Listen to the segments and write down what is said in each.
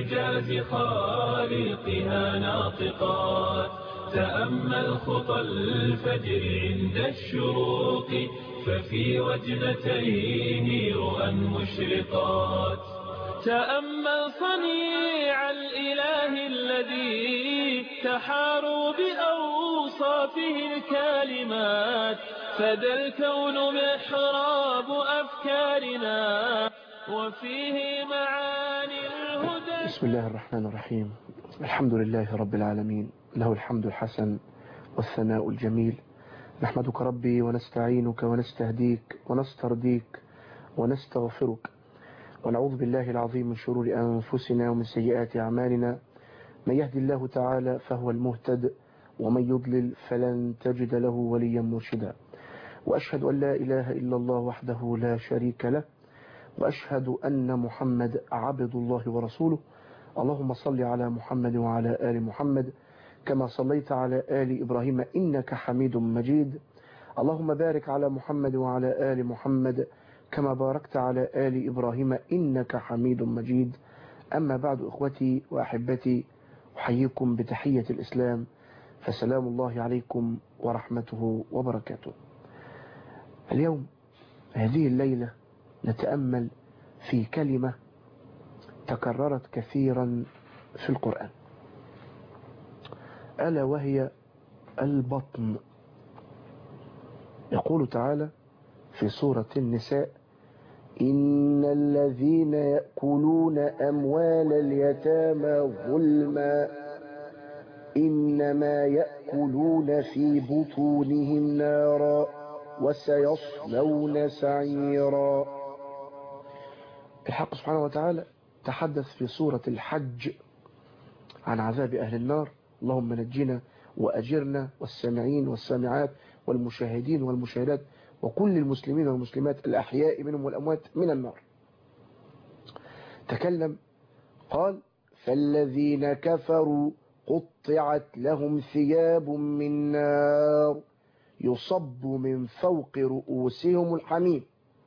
بإعجاز خالقها ناطقات تأمل خطى الفجر عند الشروق ففي وجنتيه رؤى مشرقات تأمل صنيع الإله الذي تحاروا بأوصافه الكالمات فذا الكون محراب أفكارنا وفيه معاني الهدى بسم الله الرحمن الرحيم الحمد لله رب العالمين له الحمد الحسن والثناء الجميل نحمدك ربي ونستعينك ونستهديك ونسترضيك ونستغفرك ونعوذ بالله العظيم من شرور أنفسنا ومن سيئات أعمالنا من يهدي الله تعالى فهو المهتد ومن يضلل فلن تجد له وليا مرشدا وأشهد أن لا إله إلا الله وحده لا شريك له وأشهد أن محمد عبد الله ورسوله اللهم صل على محمد وعلى آل محمد كما صليت على آل إبراهيم إنك حميد مجيد اللهم بارك على محمد وعلى آل محمد كما باركت على آل إبراهيم إنك حميد مجيد أما بعد إخوتي وأحبتي أحييكم بتحية الإسلام فسلام الله عليكم ورحمته وبركاته اليوم هذه الليلة نتأمل في كلمة تكررت كثيرا في القرآن ألا وهي البطن يقول تعالى في سورة النساء إن الذين يأكلون أموال اليتامى ظلما إنما يأكلون في بطونهم نارا وسيصلون سعيرا الحق سبحانه وتعالى تحدث في سورة الحج عن عذاب أهل النار اللهم نجنا وأجرنا والسامعين والسامعات والمشاهدين والمشاهدات وكل المسلمين والمسلمات الأحياء منهم والأموات من النار تكلم قال فالذين كفروا قطعت لهم ثياب من نار يصب من فوق رؤوسهم الحميم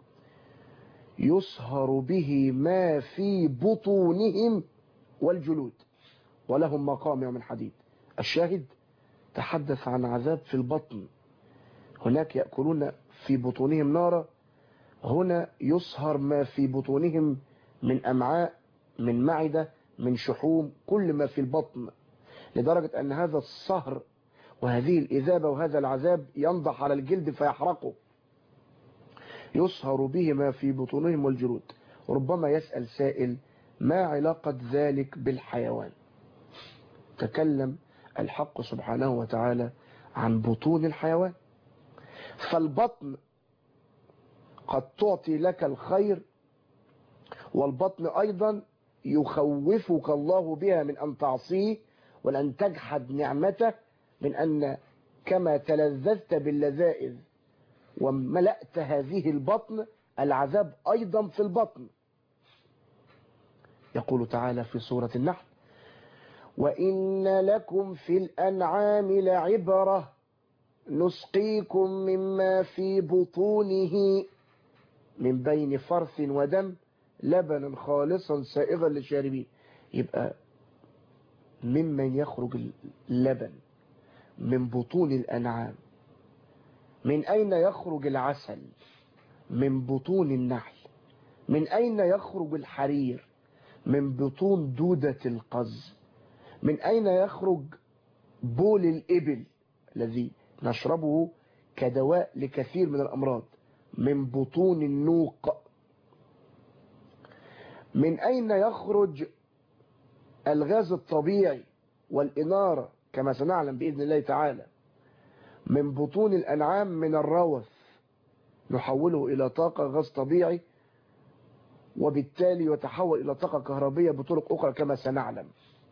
يصهر به ما في بطونهم والجلود ولهم مقامع من حديد الشاهد تحدث عن عذاب في البطن هناك يأكلون في بطونهم نارا هنا يصهر ما في بطونهم من أمعاء من معدة من شحوم كل ما في البطن لدرجة أن هذا الصهر وهذه الإذابة وهذا العذاب ينضح على الجلد فيحرقه يصهر به ما في بطونهم والجلود ربما يسأل سائل ما علاقة ذلك بالحيوان تكلم الحق سبحانه وتعالى عن بطون الحيوان فالبطن قد تعطي لك الخير والبطن أيضا يخوفك الله بها من أن تعصيه ولأن تجحد نعمته من أن كما تلذذت باللذائذ وملأت هذه البطن العذاب أيضا في البطن يقول تعالى في سورة النحل وإن لكم في الأنعام لعبرة نسقيكم مما في بطونه من بين فرث ودم لبنا خالصا سائغا للشاربين يبقى ممن يخرج اللبن من بطون الأنعام من أين يخرج العسل من بطون النحل من أين يخرج الحرير من بطون دودة القز من أين يخرج بول الإبل الذي نشربه كدواء لكثير من الأمراض من بطون النوق من أين يخرج الغاز الطبيعي والإنارة كما سنعلم بإذن الله تعالى من بطون الأنعام من الروث نحوله إلى طاقة غاز طبيعي وبالتالي يتحول إلى طاقة كهربية بطرق أخرى كما سنعلم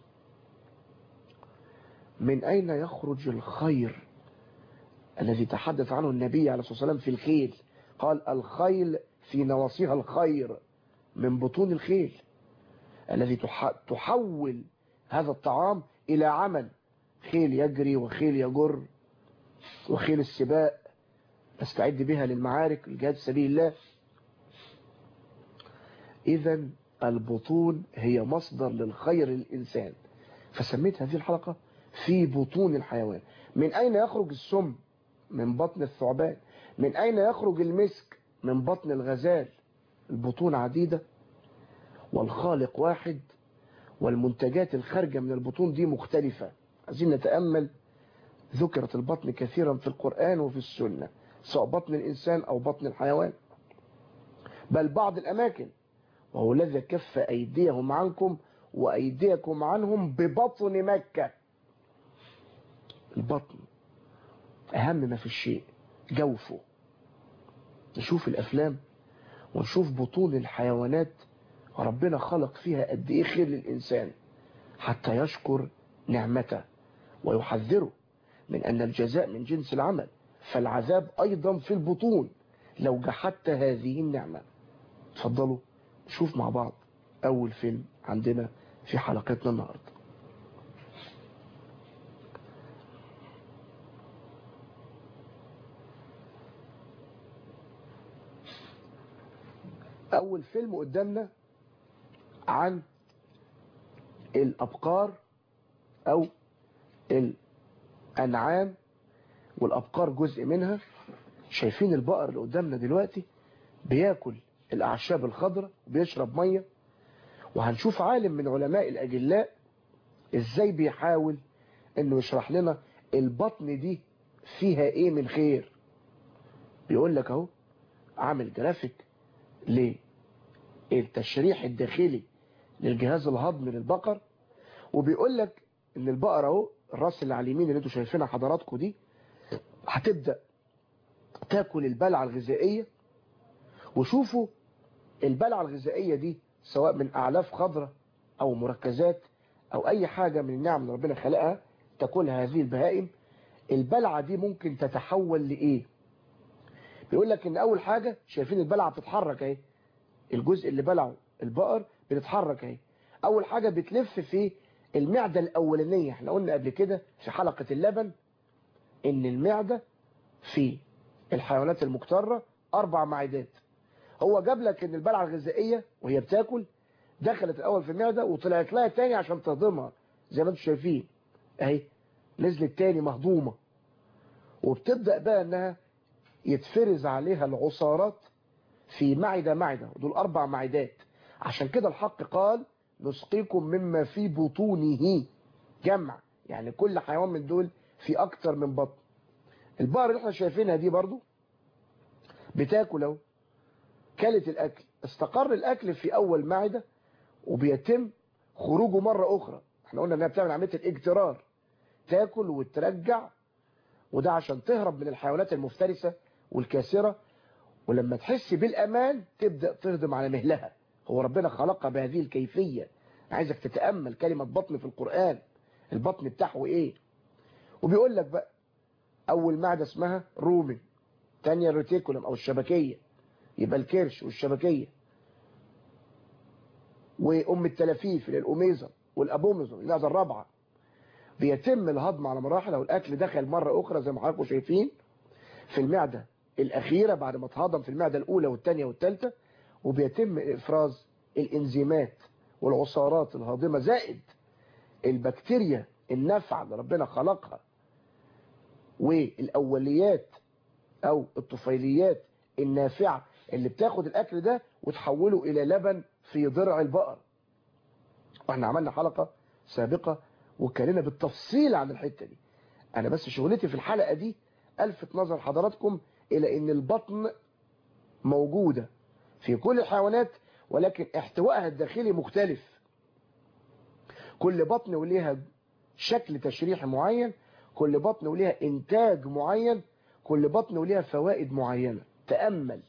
من أين يخرج الخير الذي تحدث عنه النبي عليه الصلاة والسلام في الخيل قال الخيل في نواصيها الخير من بطون الخيل الذي تحول هذا الطعام إلى عمل خيل يجري وخيل يجر وخيل السباق نستعد بها للمعارك الجهاد في سبيل الله إذا البطون هي مصدر للخير للإنسان فسميت هذه الحلقة في بطون الحيوان من أين يخرج السم من بطن الثعبان من أين يخرج المسك من بطن الغزال البطون عديدة والخالق واحد والمنتجات الخارجة من البطون دي مختلفة عايزين نتأمل ذكرت البطن كثيرا في القرآن وفي السنة سواء بطن الإنسان أو بطن الحيوان بل بعض الأماكن وهو الذي كف أيديهم عنكم وأيديكم عنهم ببطن مكة البطن أهم ما في الشيء جوفه نشوف الأفلام ونشوف بطون الحيوانات ربنا خلق فيها قد إيه خير للإنسان حتى يشكر نعمته ويحذره من أن الجزاء من جنس العمل فالعذاب أيضا في البطون لو جحدت هذه النعمة تفضلوا نشوف مع بعض أول فيلم عندنا في حلقتنا النهاردة أول فيلم قدامنا عن الأبقار أو الأنعام والأبقار جزء منها شايفين البقر اللي قدامنا دلوقتي بياكل الأعشاب الخضراء وبيشرب مية وهنشوف عالم من علماء الأجلاء إزاي بيحاول إنه يشرح لنا البطن دي فيها إيه من خير بيقول لك أهو عامل جرافيك للتشريح الداخلي للجهاز الهضمي للبقر وبيقول لك ان البقرة اهو الراس اللي على اليمين اللي انتوا شايفينها حضراتكم دي هتبدأ تاكل البلعة الغذائية وشوفوا البلعة الغذائية دي سواء من أعلاف خضراء أو مركزات أو أي حاجة من النعم اللي ربنا خلقها تاكلها هذه البهائم البلعة دي ممكن تتحول لإيه بيقول لك إن أول حاجة شايفين البلعة بتتحرك أهي الجزء اللي بلعه البقر بتتحرك أهي أول حاجة بتلف في المعدة الأولانية احنا قلنا قبل كده في حلقة اللبن إن المعدة في الحيوانات المكترة أربع معدات هو جاب لك ان البلعة الغذائية وهي بتاكل دخلت الاول في المعدة وطلعت لها تاني عشان تهضمها زي ما انتم شايفين اهي نزلت تاني مهضومة وبتبدأ بقى انها يتفرز عليها العصارات في معدة معدة دول اربع معدات عشان كده الحق قال نسقيكم مما في بطونه جمع يعني كل حيوان من دول في اكتر من بطن البقر اللي احنا شايفينها دي برضو بتاكل اهو كلت الأكل استقر الأكل في أول معدة وبيتم خروجه مرة أخرى احنا قلنا انها بتعمل عملية الاجترار تاكل وترجع وده عشان تهرب من الحيوانات المفترسة والكاسرة ولما تحس بالأمان تبدأ تهضم على مهلها هو ربنا خلقها بهذه الكيفية عايزك تتأمل كلمة بطن في القرآن البطن بتاعه ايه وبيقول لك بقى أول معدة اسمها رومن تانية الريتيكولم أو الشبكية يبقى الكرش والشبكية وأم التلافيف اللي الأوميزا والأبوميزا المعدة الرابعة بيتم الهضم على مراحل أو الأكل دخل مرة أخرى زي ما حضراتكم شايفين في المعدة الأخيرة بعد ما اتهضم في المعدة الأولى والثانية والثالثة وبيتم إفراز الإنزيمات والعصارات الهاضمة زائد البكتيريا النافعة اللي ربنا خلقها والأوليات أو الطفيليات النافعة اللي بتاخد الأكل ده وتحوله إلى لبن في ضرع البقر واحنا عملنا حلقة سابقة واتكلمنا بالتفصيل عن الحتة دي أنا بس شغلتي في الحلقة دي ألفت نظر حضراتكم إلى أن البطن موجودة في كل الحيوانات ولكن احتوائها الداخلي مختلف كل بطن وليها شكل تشريحي معين كل بطن وليها إنتاج معين كل بطن وليها فوائد معينة تأمل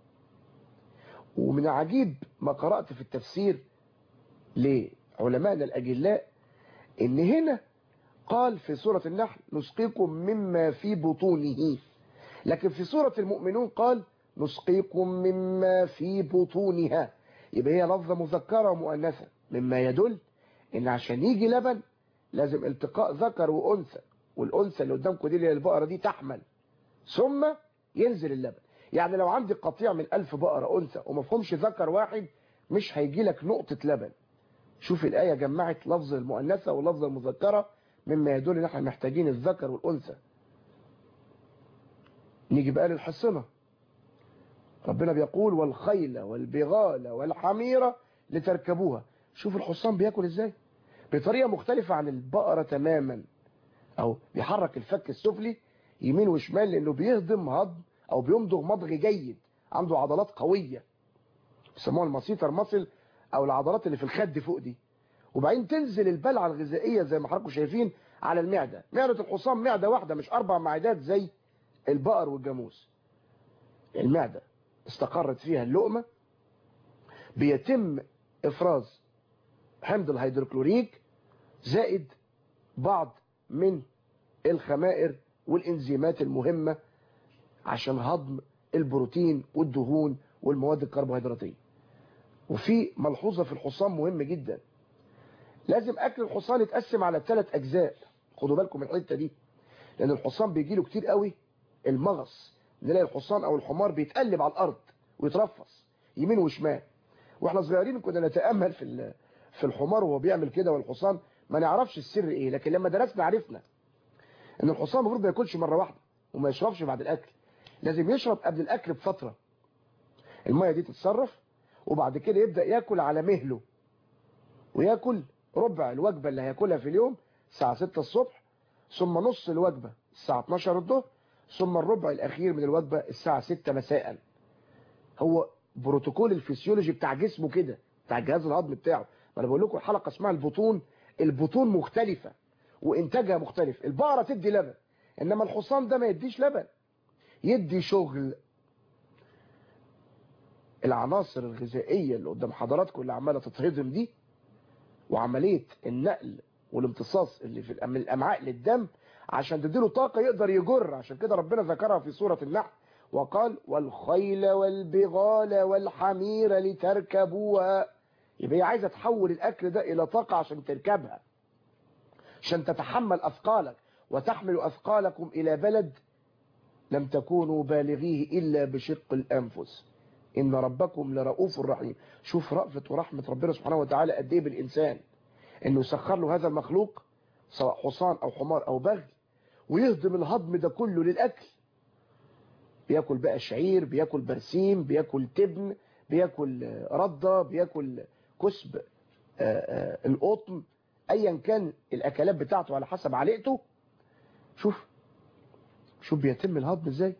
ومن عجيب ما قرأت في التفسير لعلمائنا الأجلاء إن هنا قال في سورة النحل نسقيكم مما في بطونه لكن في سورة المؤمنون قال نسقيكم مما في بطونها يبقى هي لفظة مذكرة ومؤنثة مما يدل إن عشان يجي لبن لازم التقاء ذكر وأنثى والأنثى اللي قدامكم دي اللي البقرة دي تحمل ثم ينزل اللبن يعني لو عندي قطيع من ألف بقرة أنثى وما فيهمش ذكر واحد مش هيجي لك نقطة لبن شوف الآية جمعت لفظ المؤنثة ولفظ المذكرة مما يدل ان احنا محتاجين الذكر والأنثى نيجي بقى للحصنة ربنا بيقول والخيل والبغال والحميرة لتركبوها شوف الحصان بياكل ازاي بطريقة مختلفة عن البقرة تماما او بيحرك الفك السفلي يمين وشمال لانه بيهضم هضم او بيمضغ مضغ جيد عنده عضلات قوية بيسموها المسيطر مصل او العضلات اللي في الخد فوق دي وبعدين تنزل البلعة الغذائية زي ما حضراتكم شايفين على المعدة معدة الحصان معدة واحدة مش اربع معدات زي البقر والجاموس المعدة استقرت فيها اللقمة بيتم افراز حمض الهيدروكلوريك زائد بعض من الخمائر والانزيمات المهمة عشان هضم البروتين والدهون والمواد الكربوهيدراتية وفي ملحوظة في الحصان مهم جدا لازم اكل الحصان يتقسم على ثلاث اجزاء خدوا بالكم من الحته دي لان الحصان بيجي له كتير قوي المغص نلاقي الحصان او الحمار بيتقلب على الارض ويترفص يمين وشمال واحنا صغيرين كنا نتامل في في الحمار وهو بيعمل كده والحصان ما نعرفش السر ايه لكن لما درسنا عرفنا ان الحصان المفروض ما ياكلش مره واحده وما يشربش بعد الاكل لازم يشرب قبل الاكل بفتره الميه دي تتصرف وبعد كده يبدا ياكل على مهله وياكل ربع الوجبه اللي هياكلها في اليوم الساعه 6 الصبح ثم نص الوجبه الساعه 12 الظهر ثم الربع الاخير من الوجبه الساعه 6 مساء هو بروتوكول الفسيولوجي بتاع جسمه كده بتاع الجهاز الهضمي بتاعه ما انا بقول لكم حلقه اسمها البطون البطون مختلفه وانتاجها مختلف البقره تدي لبن انما الحصان ده ما يديش لبن يدي شغل العناصر الغذائيه اللي قدام حضراتكم اللي عماله تتهضم دي وعمليه النقل والامتصاص اللي في من الامعاء للدم عشان تديله طاقه يقدر يجر عشان كده ربنا ذكرها في سوره النحل وقال والخيل والبغال والحمير لتركبوها يبقى هي عايزه تحول الاكل ده الى طاقه عشان تركبها عشان تتحمل اثقالك وتحمل اثقالكم الى بلد لم تكونوا بالغيه الا بشق الانفس ان ربكم لرؤوف رحيم شوف رأفة ورحمة ربنا سبحانه وتعالى قد ايه بالانسان انه يسخر له هذا المخلوق سواء حصان او حمار او بغل ويهضم الهضم ده كله للاكل بياكل بقى شعير بياكل برسيم بياكل تبن بياكل ردة بياكل كسب القطن ايا كان الاكلات بتاعته على حسب عليقته شوف شوف بيتم الهضم ازاي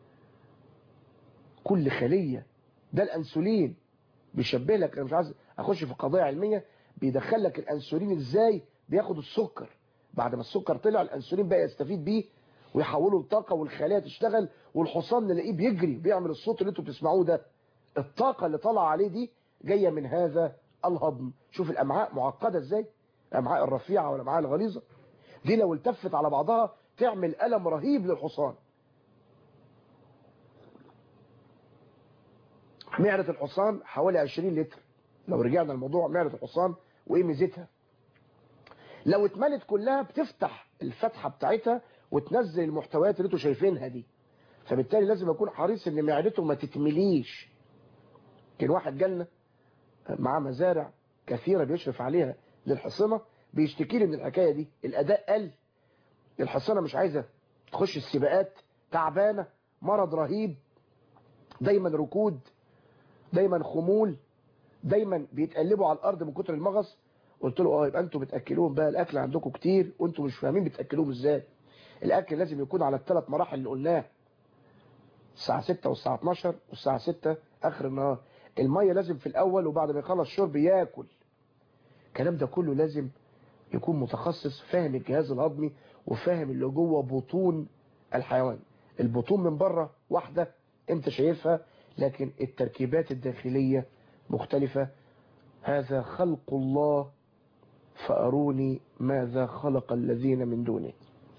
كل خلية ده الانسولين بيشبه لك انا مش عايز اخش في قضايا علمية بيدخل لك الانسولين ازاي بياخد السكر بعد ما السكر طلع الانسولين بقى يستفيد بيه ويحوله لطاقة والخلايا تشتغل والحصان نلاقيه بيجري بيعمل الصوت اللي انتوا بتسمعوه ده الطاقة اللي طلع عليه دي جاية من هذا الهضم شوف الامعاء معقدة ازاي الامعاء الرفيعة والامعاء الغليظة دي لو التفت على بعضها تعمل ألم رهيب للحصان معدة الحصان حوالي 20 لتر لو رجعنا الموضوع معدة الحصان وايه ميزتها لو اتملت كلها بتفتح الفتحة بتاعتها وتنزل المحتويات اللي انتوا شايفينها دي فبالتالي لازم اكون حريص ان معدته ما تتمليش كان واحد جالنا معاه مزارع كثيرة بيشرف عليها للحصنة بيشتكي لي من الحكاية دي الاداء قل الحصانة مش عايزة تخش السباقات تعبانة مرض رهيب دايما ركود دايما خمول دايما بيتقلبوا على الارض من كتر المغص قلت له اه يبقى انتوا بتاكلوهم بقى الاكل عندكم كتير وانتوا مش فاهمين بتاكلوهم ازاي الاكل لازم يكون على الثلاث مراحل اللي قلناها الساعه 6 والساعه 12 والساعه 6 اخر النهار الميه لازم في الاول وبعد ما يخلص شرب ياكل الكلام ده كله لازم يكون متخصص فاهم الجهاز الهضمي وفاهم اللي جوه بطون الحيوان البطون من بره واحده انت شايفها لكن التركيبات الداخليه مختلفه هذا خلق الله فأروني ماذا خلق الذين من دونه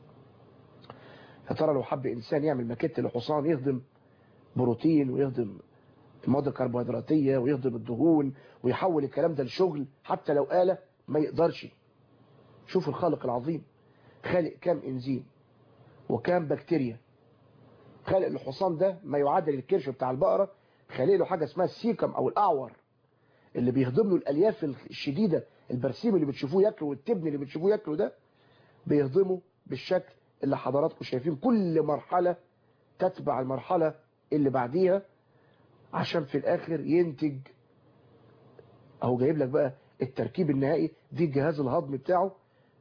يا ترى لو حب إنسان يعمل ماكيت لحصان يهضم بروتين ويهضم المواد الكربوهيدراتية ويهضم الدهون ويحول الكلام ده لشغل حتى لو آلة ما يقدرش شوف الخالق العظيم خالق كام إنزيم وكام بكتيريا خالق الحصان ده ما يعادل الكرش بتاع البقرة خالق له حاجة اسمها السيكم أو الأعور اللي بيهضم له الالياف الشديده البرسيم اللي بتشوفوه ياكله والتبن اللي بتشوفوه ياكله ده بيهضمه بالشكل اللي حضراتكم شايفين كل مرحله تتبع المرحله اللي بعديها عشان في الاخر ينتج اهو جايب لك بقى التركيب النهائي دي الجهاز الهضمي بتاعه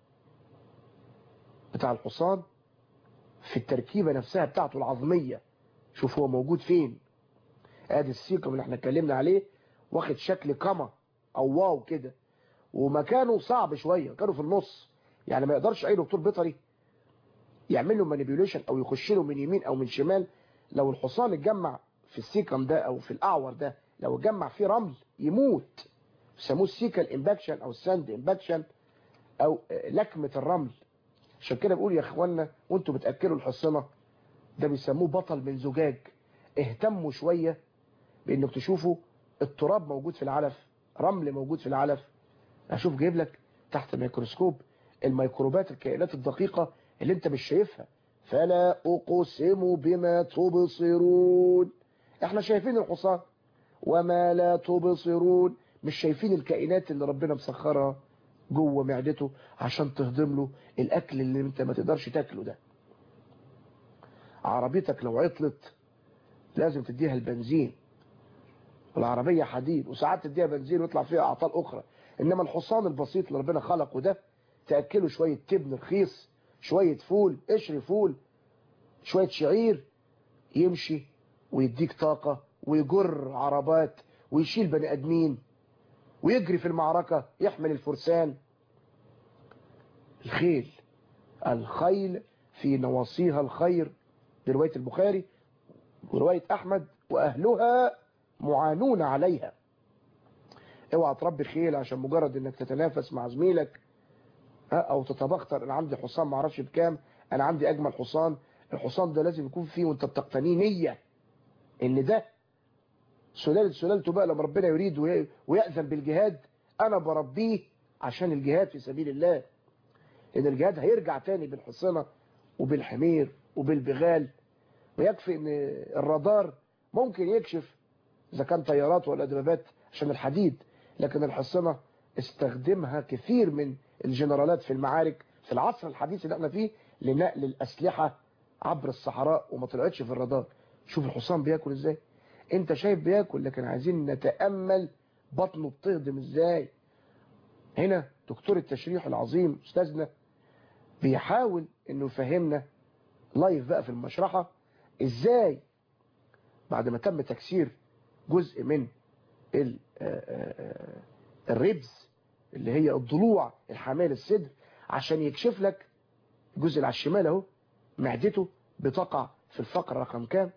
بتاع الحصان في التركيبة نفسها بتاعته العظمية شوف هو موجود فين ادي السيقم اللي احنا اتكلمنا عليه واخد شكل كما او واو كده ومكانه صعب شوية كانوا في النص يعني ما يقدرش اي دكتور بيطري يعمل له مانيبيوليشن او يخش له من يمين او من شمال لو الحصان اتجمع في السيكم ده او في الاعور ده لو اتجمع فيه رمل يموت يسموه السيكال امباكشن او الساند امباكشن او لكمة الرمل عشان كده بقول يا اخوانا وانتوا بتاكلوا الحصنه ده بيسموه بطل من زجاج اهتموا شويه بانك تشوفوا التراب موجود في العلف رمل موجود في العلف اشوف جايب لك تحت الميكروسكوب الميكروبات الكائنات الدقيقه اللي انت مش شايفها فلا اقسم بما تبصرون احنا شايفين الحصان وما لا تبصرون مش شايفين الكائنات اللي ربنا مسخرها جوه معدته عشان تهضم له الاكل اللي انت ما تقدرش تاكله ده عربيتك لو عطلت لازم تديها البنزين العربية حديد وساعات تديها بنزين ويطلع فيها اعطال اخرى انما الحصان البسيط اللي ربنا خلقه ده تاكله شوية تبن رخيص شوية فول قشر فول شوية شعير يمشي ويديك طاقة ويجر عربات ويشيل بني ادمين ويجري في المعركة يحمل الفرسان الخيل الخيل في نواصيها الخير دي رواية البخاري ورواية أحمد وأهلها معانون عليها اوعى تربي خيل عشان مجرد انك تتنافس مع زميلك او تتبختر انا عندي حصان ما اعرفش بكام انا عندي اجمل حصان الحصان ده لازم يكون فيه وانت بتقتنيه نية ان ده سلالة سلالته بقى لما ربنا يريد ويأذن بالجهاد انا بربيه عشان الجهاد في سبيل الله لان الجهاد هيرجع تاني بالحصنة وبالحمير وبالبغال ويكفي ان الرادار ممكن يكشف اذا كان طيارات ولا دبابات عشان الحديد لكن الحصنة استخدمها كثير من الجنرالات في المعارك في العصر الحديث اللي احنا فيه لنقل الاسلحة عبر الصحراء وما طلعتش في الرادار شوف الحصان بياكل ازاي انت شايف بياكل لكن عايزين نتأمل بطنه بتهضم ازاي هنا دكتور التشريح العظيم استاذنا بيحاول انه يفهمنا لايف بقى في المشرحة ازاي بعد ما تم تكسير جزء من الربز اللي هي الضلوع الحامية للصدر عشان يكشف لك الجزء اللي على الشمال اهو معدته بتقع في الفقرة رقم كام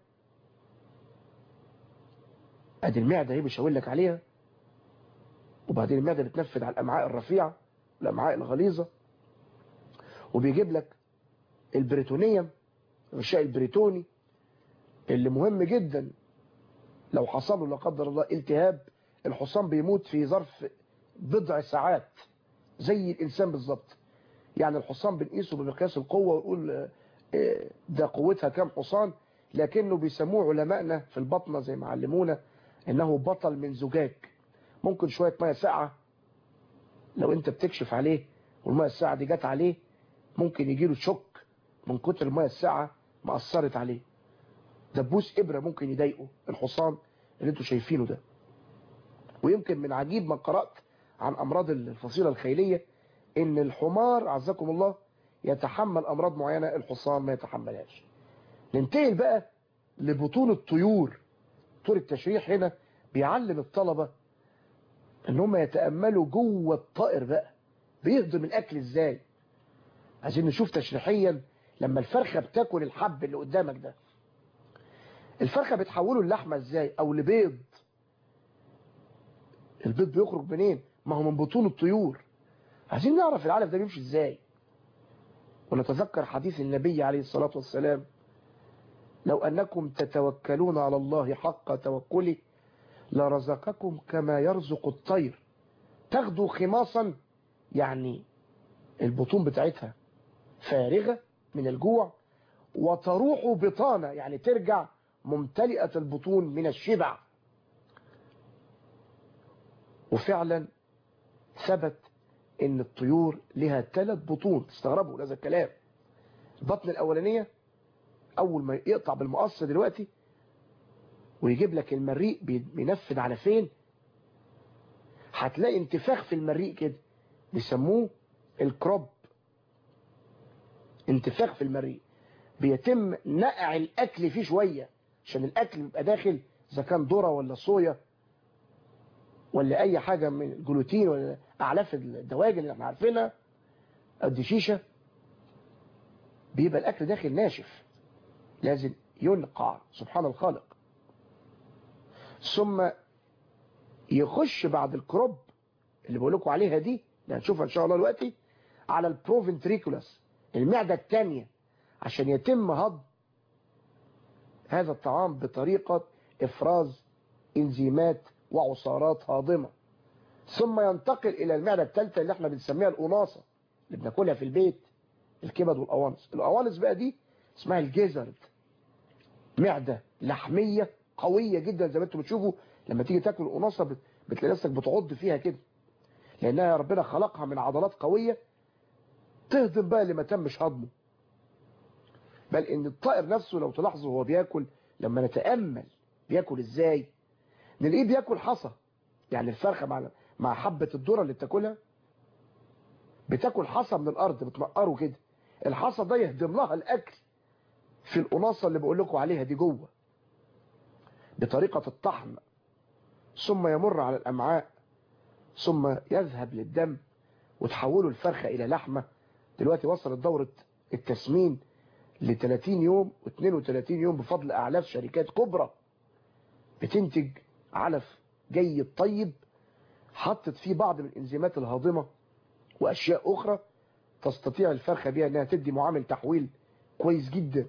ادي المعدة اهي بيشاور لك عليها وبعدين المعدة بتنفذ على الامعاء الرفيعة الامعاء الغليظة وبيجيب لك البريتونيوم الغشاء البريتوني اللي مهم جدا لو حصل له لا قدر الله التهاب الحصان بيموت في ظرف بضع ساعات زي الانسان بالظبط يعني الحصان بنقيسه بمقياس القوة ونقول ده قوتها كام حصان لكنه بيسموه علمائنا في البطنة زي ما علمونا انه بطل من زجاج ممكن شوية مية ساقعة لو انت بتكشف عليه والمية الساقعة دي جت عليه ممكن يجيله شك من كتر المية الساقعة ما أثرت عليه دبوس إبرة ممكن يضايقه الحصان اللي انتوا شايفينه ده ويمكن من عجيب ما قرأت عن أمراض الفصيلة الخيلية إن الحمار عزكم الله يتحمل أمراض معينة الحصان ما يتحملهاش ننتقل بقى لبطون الطيور دكتور التشريح هنا بيعلم الطلبة ان هم يتأملوا جوه الطائر بقى بيهضم الأكل ازاي عايزين نشوف تشريحيا لما الفرخة بتاكل الحب اللي قدامك ده الفرخة بتحوله اللحمة ازاي او لبيض البيض بيخرج منين ما هو من بطون الطيور عايزين نعرف العالم ده بيمشي ازاي ونتذكر حديث النبي عليه الصلاة والسلام لو أنكم تتوكلون على الله حق توكله لرزقكم كما يرزق الطير تغدو خماصا يعني البطون بتاعتها فارغة من الجوع وتروح بطانة يعني ترجع ممتلئة البطون من الشبع وفعلا ثبت ان الطيور لها ثلاث بطون تستغربوا هذا الكلام البطن الاولانيه اول ما يقطع بالمقص دلوقتي ويجيب لك المريء بينفذ على فين هتلاقي انتفاخ في المريء كده بيسموه الكروب انتفاخ في المريء بيتم نقع الاكل فيه شويه عشان الاكل بيبقى داخل اذا كان ذره ولا صويا ولا اي حاجه من الجلوتين ولا اعلاف الدواجن اللي احنا عارفينها الدشيشه بيبقى الاكل داخل ناشف لازم ينقع سبحان الخالق ثم يخش بعد الكروب اللي بقول لكم عليها دي اللي هنشوفها ان شاء الله دلوقتي على البروفنتريكولاس المعده الثانيه عشان يتم هضم هذا الطعام بطريقه افراز انزيمات وعصارات هاضمه ثم ينتقل الى المعده الثالثه اللي احنا بنسميها القناصه اللي بناكلها في البيت الكبد والقوانص القوانص بقى دي اسمها الجزرد معده لحميه قويه جدا زي ما انتم بتشوفوا لما تيجي تاكل القناصه بتلاقي نفسك بتعض فيها كده لانها ربنا خلقها من عضلات قويه تهضم بقى اللي ما تمش هضمه بل ان الطائر نفسه لو تلاحظوا هو بياكل لما نتامل بياكل ازاي نلاقيه بياكل حصى يعني الفرخه مع مع حبه الذره اللي بتاكلها بتاكل حصى من الارض بتنقره كده الحصى ده يهضم لها الاكل في القناصه اللي بقول لكم عليها دي جوه بطريقه الطحن ثم يمر على الامعاء ثم يذهب للدم وتحوله الفرخه الى لحمه دلوقتي وصلت دوره التسمين ل 30 يوم و32 يوم بفضل اعلاف شركات كبرى بتنتج علف جيد طيب حطت فيه بعض من الانزيمات الهاضمه واشياء اخرى تستطيع الفرخه بيها انها تدي معامل تحويل كويس جدا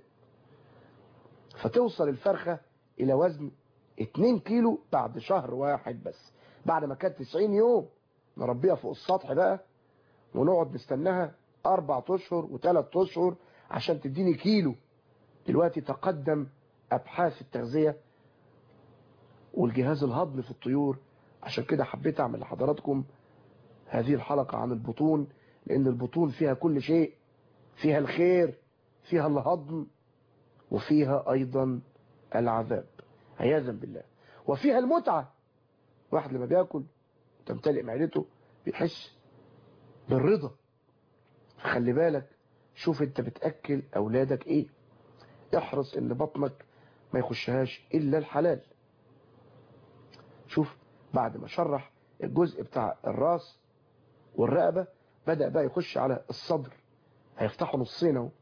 فتوصل الفرخه الى وزن 2 كيلو بعد شهر واحد بس بعد ما كانت 90 يوم نربيها فوق السطح بقى ونقعد نستناها اربع اشهر وثلاث اشهر عشان تديني كيلو دلوقتي تقدم ابحاث التغذيه والجهاز الهضمي في الطيور عشان كده حبيت اعمل لحضراتكم هذه الحلقه عن البطون لان البطون فيها كل شيء فيها الخير فيها الهضم وفيها ايضا العذاب عياذا بالله وفيها المتعه واحد لما بياكل تمتلئ معدته بيحس بالرضا خلي بالك شوف انت بتأكل اولادك ايه احرص ان بطنك ما يخشهاش الا الحلال شوف بعد ما شرح الجزء بتاع الراس والرقبة بدأ بقى يخش على الصدر هيفتحوا نصين اهو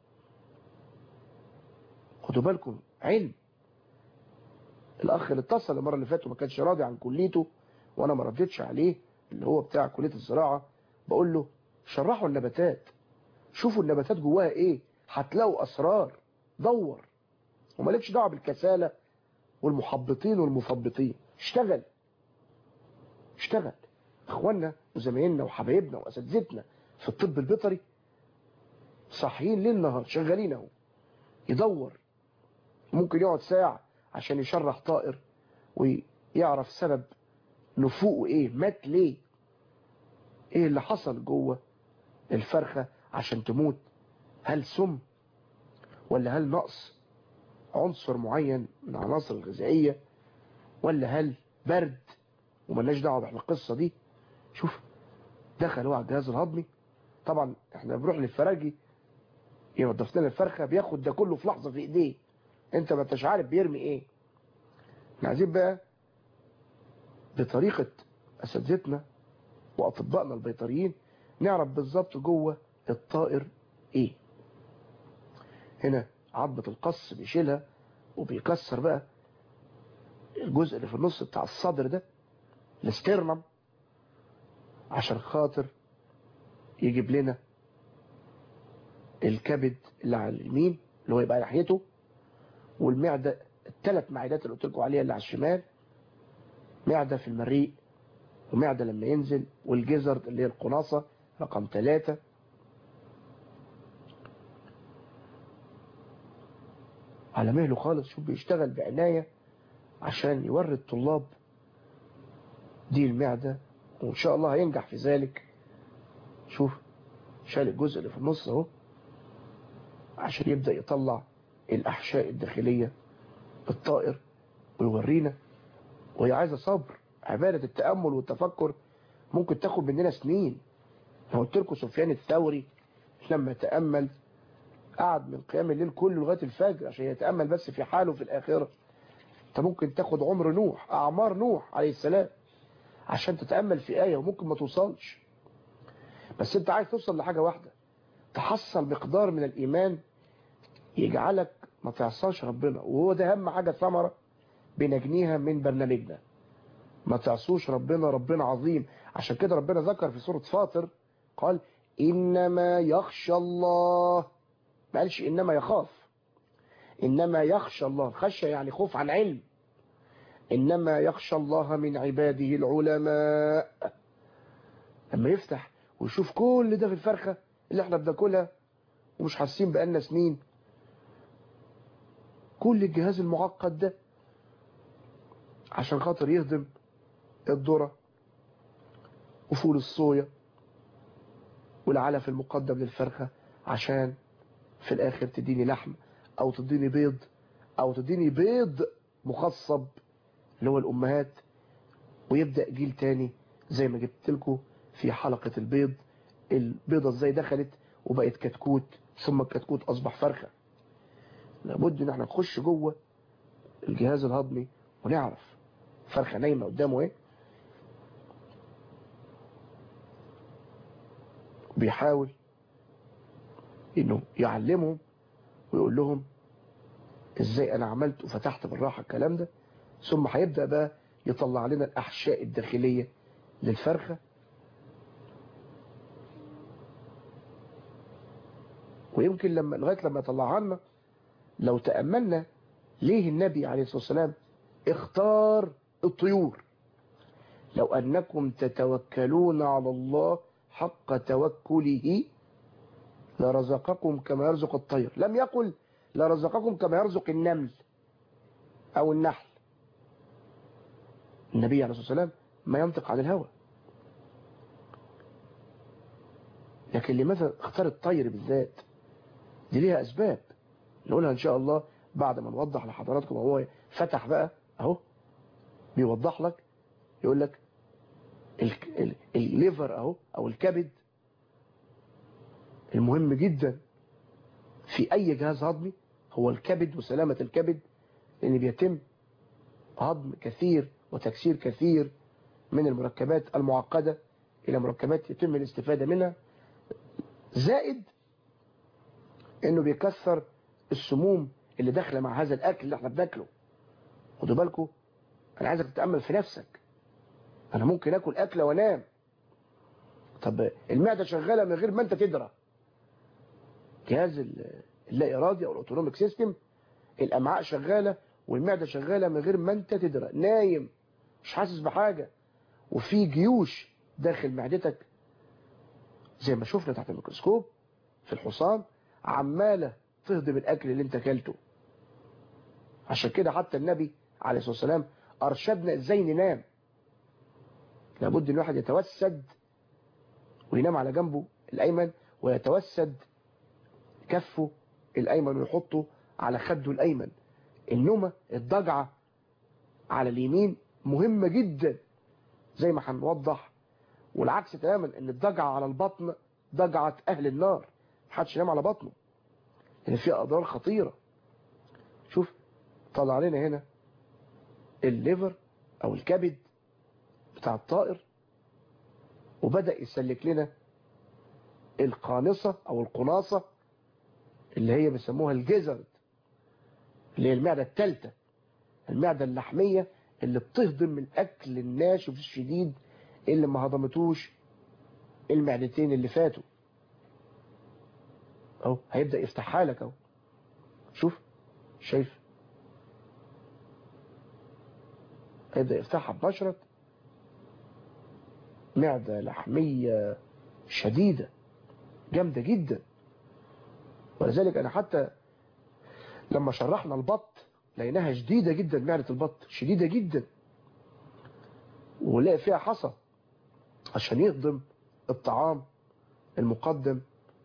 خدوا بالكم علم الاخ اللي اتصل المره اللي فاتت وما كانش راضي عن كليته وانا ما رديتش عليه اللي هو بتاع كليه الزراعه بقول له شرحوا النباتات شوفوا النباتات جواها ايه هتلاقوا اسرار دور ومالكش دعوه بالكساله والمحبطين والمثبطين اشتغل اشتغل اخواننا وزمايلنا وحبايبنا واساتذتنا في الطب البيطري صاحيين ليل نهار شغالين اهو يدور ممكن يقعد ساعه عشان يشرح طائر ويعرف سبب نفوقه ايه مات ليه ايه اللي حصل جوه الفرخة عشان تموت هل سم ولا هل نقص عنصر معين من عناصر الغذائية ولا هل برد وملناش دعوه بالقصة دي شوف دخل هو على الجهاز الهضمي طبعا احنا بنروح للفراجي ينضف لنا الفرخة بياخد ده كله في لحظة في ايديه انت ما انتش عارف بيرمي ايه احنا عايزين بقى بطريقة اساتذتنا واطبائنا البيطريين نعرف بالظبط جوه الطائر ايه هنا عظمة القص بيشيلها وبيكسر بقى الجزء اللي في النص بتاع الصدر ده الاسترنم عشان خاطر يجيب لنا الكبد اللي على اليمين اللي هو يبقى ناحيته والمعدة الثلاث معدات اللي قلت لكم عليها اللي على الشمال معدة في المريء ومعدة لما ينزل والجزر اللي هي القناصة رقم ثلاثة على مهله خالص شوف بيشتغل بعناية عشان يوري الطلاب دي المعدة وإن شاء الله هينجح في ذلك شوف شال الجزء اللي في النص اهو عشان يبدأ يطلع الأحشاء الداخلية الطائر ويورينا وهي عايزة صبر عبادة التأمل والتفكر ممكن تاخد مننا سنين أنا قلت لكم سفيان الثوري لما تأمل قعد من قيام الليل كله لغاية الفجر عشان يتأمل بس في حاله في الآخرة انت ممكن تاخد عمر نوح أعمار نوح عليه السلام عشان تتأمل في آية وممكن ما توصلش بس انت عايز توصل لحاجة واحدة تحصل مقدار من الإيمان يجعلك ما تعصاش ربنا وهو ده أهم حاجة ثمرة بنجنيها من برنامجنا ما تعصوش ربنا ربنا عظيم عشان كده ربنا ذكر في سورة فاطر قال إنما يخشى الله ما قالش إنما يخاف إنما يخشى الله خشى يعني خوف عن علم إنما يخشى الله من عباده العلماء لما يفتح ويشوف كل ده في الفرخة اللي احنا بناكلها ومش حاسين بقالنا سنين كل الجهاز المعقد ده عشان خاطر يهضم الذرة وفول الصويا والعلف المقدم للفرخة عشان في الآخر تديني لحم أو تديني بيض أو تديني بيض مخصب اللي هو الأمهات ويبدأ جيل تاني زي ما جبت لكم في حلقة البيض البيضة ازاي دخلت وبقت كتكوت ثم الكتكوت أصبح فرخة لابد ان احنا نخش جوه الجهاز الهضمي ونعرف فرخة نايمة قدامه ايه بيحاول انه يعلمهم ويقول لهم ازاي انا عملت وفتحت بالراحة الكلام ده ثم هيبدأ بقى يطلع لنا الاحشاء الداخلية للفرخة ويمكن لما لغاية لما يطلعها لنا لو تأملنا ليه النبي عليه الصلاة والسلام اختار الطيور لو أنكم تتوكلون على الله حق توكله لرزقكم كما يرزق الطير لم يقل لرزقكم كما يرزق النمل أو النحل النبي عليه الصلاة والسلام ما ينطق عن الهوى لكن لماذا اختار الطير بالذات دي ليها أسباب نقولها إن شاء الله بعد ما نوضح لحضراتكم وهو فتح بقى أهو بيوضح لك يقول لك الليفر أهو أو الكبد المهم جدا في أي جهاز هضمي هو الكبد وسلامة الكبد لأن بيتم هضم كثير وتكسير كثير من المركبات المعقدة إلى مركبات يتم الاستفادة منها زائد انه بيكسر السموم اللي داخله مع هذا الاكل اللي احنا بناكله خدوا بالكم انا عايزك تتامل في نفسك انا ممكن اكل اكله وانام طب المعده شغاله من غير ما انت تدرى جهاز اللا ارادي او الاوتونوميك سيستم الامعاء شغاله والمعده شغاله من غير ما انت تدرى نايم مش حاسس بحاجه وفي جيوش داخل معدتك زي ما شفنا تحت الميكروسكوب في الحصان عمالة تهضم الأكل اللي انت اكلته عشان كده حتى النبي عليه الصلاة والسلام أرشدنا ازاي ننام لابد ان الواحد يتوسد وينام على جنبه الأيمن ويتوسد كفه الأيمن ويحطه على خده الأيمن النومة الضجعة على اليمين مهمة جدا زي ما هنوضح والعكس تماما ان الضجعة على البطن ضجعة أهل النار محدش ينام على بطنه لان فيها اضرار خطيره شوف طلع لنا هنا الليفر او الكبد بتاع الطائر وبدا يسلك لنا القانصه او القناصه اللي هي بيسموها الجزرد اللي هي المعده الثالثه المعده اللحميه اللي بتهضم الاكل الناشف الشديد اللي ما هضمتوش المعدتين اللي فاتوا اهو هيبدأ يفتحها لك اهو شوف شايف هيبدأ يفتحها بمشرط معدة لحمية شديدة جامدة جدا ولذلك انا حتى لما شرحنا البط لقيناها شديدة جدا معدة البط شديدة جدا ولقى فيها حصى عشان يهضم الطعام المقدم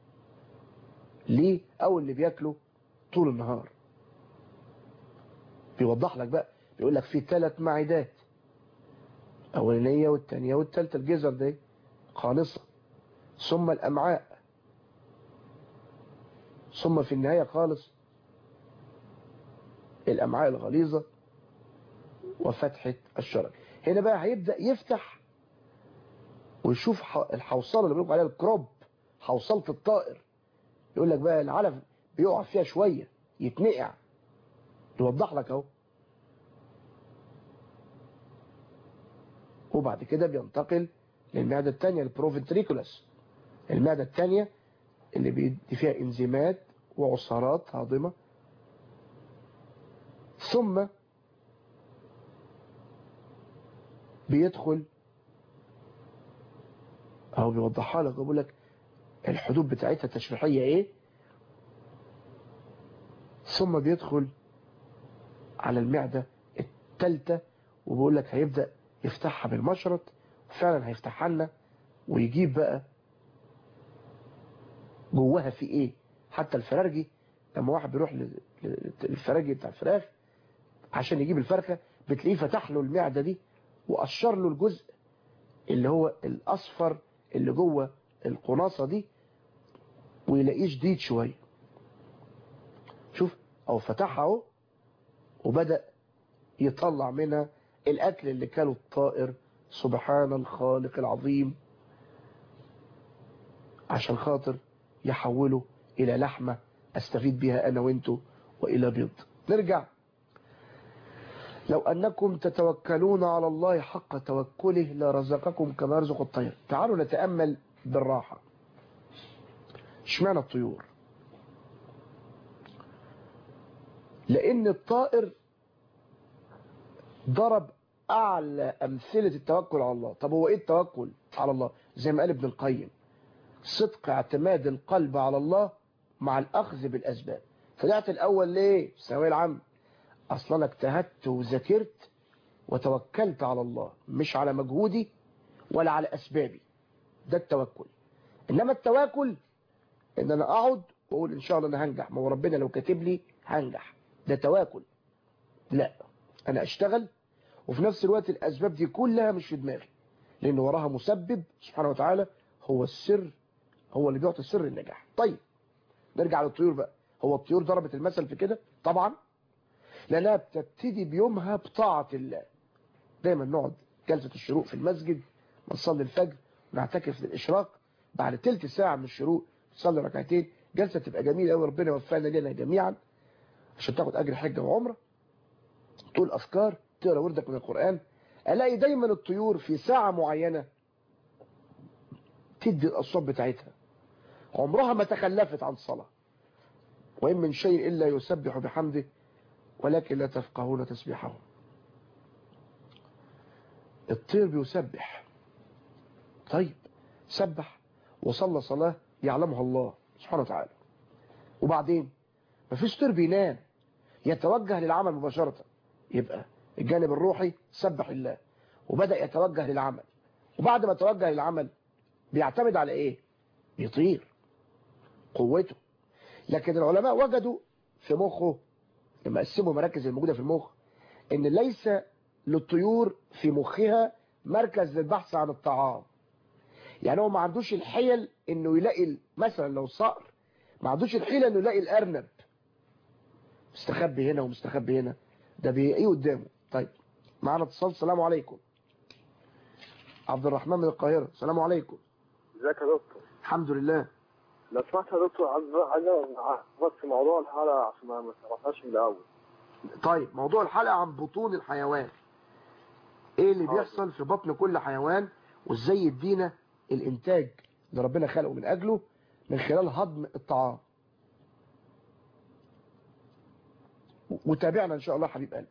ليه او اللي بياكله طول النهار بيوضح لك بقى بيقول لك في ثلاث معدات اولانيه والثانيه والثالثه الجزر دي خالصه ثم الامعاء ثم في النهايه خالص الامعاء الغليظه وفتحه الشرج هنا بقى هيبدا يفتح ويشوف الحوصله اللي بيقولوا عليها الكروب حوصله الطائر يقول لك بقى العلف بيقع فيها شويه يتنقع يوضح لك اهو وبعد كده بينتقل للمعدة الثانية البروفنتريكولاس المعدة الثانية اللي بيدي فيها انزيمات وعصارات هاضمة ثم بيدخل اهو بيوضحها لك بيقول لك الحدود بتاعتها التشريحية ايه ثم بيدخل على المعدة الثالثة وبيقول لك هيبدأ يفتحها بالمشرط وفعلا هيفتحها لنا ويجيب بقى جواها في ايه حتى الفرارجي لما واحد بيروح للفراجي بتاع الفراخ عشان يجيب الفرخة بتلاقيه فتح له المعدة دي وقشر له الجزء اللي هو الاصفر اللي جوه القناصة دي ويلاقيه شديد شوية شوف او فتحها اهو وبدأ يطلع منها الأكل اللي كاله الطائر سبحان الخالق العظيم عشان خاطر يحوله إلى لحمة أستفيد بها أنا وإنتو وإلى بيض نرجع لو أنكم تتوكلون على الله حق توكله لرزقكم كما يرزق الطير تعالوا نتأمل بالراحة اشمعنى الطيور لأن الطائر ضرب أعلى أمثلة التوكل على الله طب هو إيه التوكل على الله زي ما قال ابن القيم صدق اعتماد القلب على الله مع الأخذ بالأسباب فدعت الأول ليه ثانوية العام أصلا اجتهدت وذاكرت وتوكلت على الله مش على مجهودي ولا على أسبابي ده التوكل إنما التواكل إن أنا أقعد وأقول إن شاء الله أنا هنجح ما هو ربنا لو كاتب لي هنجح ده تواكل لا أنا أشتغل وفي نفس الوقت الأسباب دي كلها مش في دماغي لأن وراها مسبب سبحانه وتعالى هو السر هو اللي بيعطي سر النجاح طيب نرجع للطيور بقى هو الطيور ضربت المثل في كده طبعا لأنها بتبتدي بيومها بطاعة الله دايما نقعد جلسة الشروق في المسجد نصلي الفجر ونعتكف للإشراق بعد تلت ساعة من الشروق نصلي ركعتين جلسة تبقى جميلة قوي ربنا يوفقنا لنا جميعا عشان تاخد أجر حجة وعمرة تقول أفكار تقرأ وردك من القرآن ألاقي دايما الطيور في ساعة معينة تدي الأصوات بتاعتها عمرها ما تخلفت عن صلاة وإن من شيء إلا يسبح بحمده ولكن لا تفقهون تسبيحهم الطير بيسبح طيب سبح وصلى صلاة يعلمها الله سبحانه وتعالى وبعدين مفيش طير بينام يتوجه للعمل مباشرة يبقى الجانب الروحي سبح الله وبدأ يتوجه للعمل وبعد ما توجه للعمل بيعتمد على ايه بيطير قوته لكن العلماء وجدوا في مخه لما قسموا المراكز الموجودة في المخ ان ليس للطيور في مخها مركز للبحث عن الطعام يعني هو ما عندوش الحيل انه يلاقي مثلا لو صقر ما عندوش الحيلة انه يلاقي الارنب مستخبي هنا ومستخبي هنا ده بيلاقيه قدامه طيب معانا اتصال السلام عليكم عبد الرحمن من القاهرة السلام عليكم ازيك يا دكتور الحمد لله لو سمحت يا دكتور عايز حاجه بس في موضوع الحلقه عشان ما تعرفهاش من الاول طيب موضوع الحلقة عن بطون الحيوان ايه اللي حاضر. بيحصل في بطن كل حيوان وازاي يدينا الانتاج اللي ربنا خلقه من اجله من خلال هضم الطعام وتابعنا ان شاء الله حبيب قلبي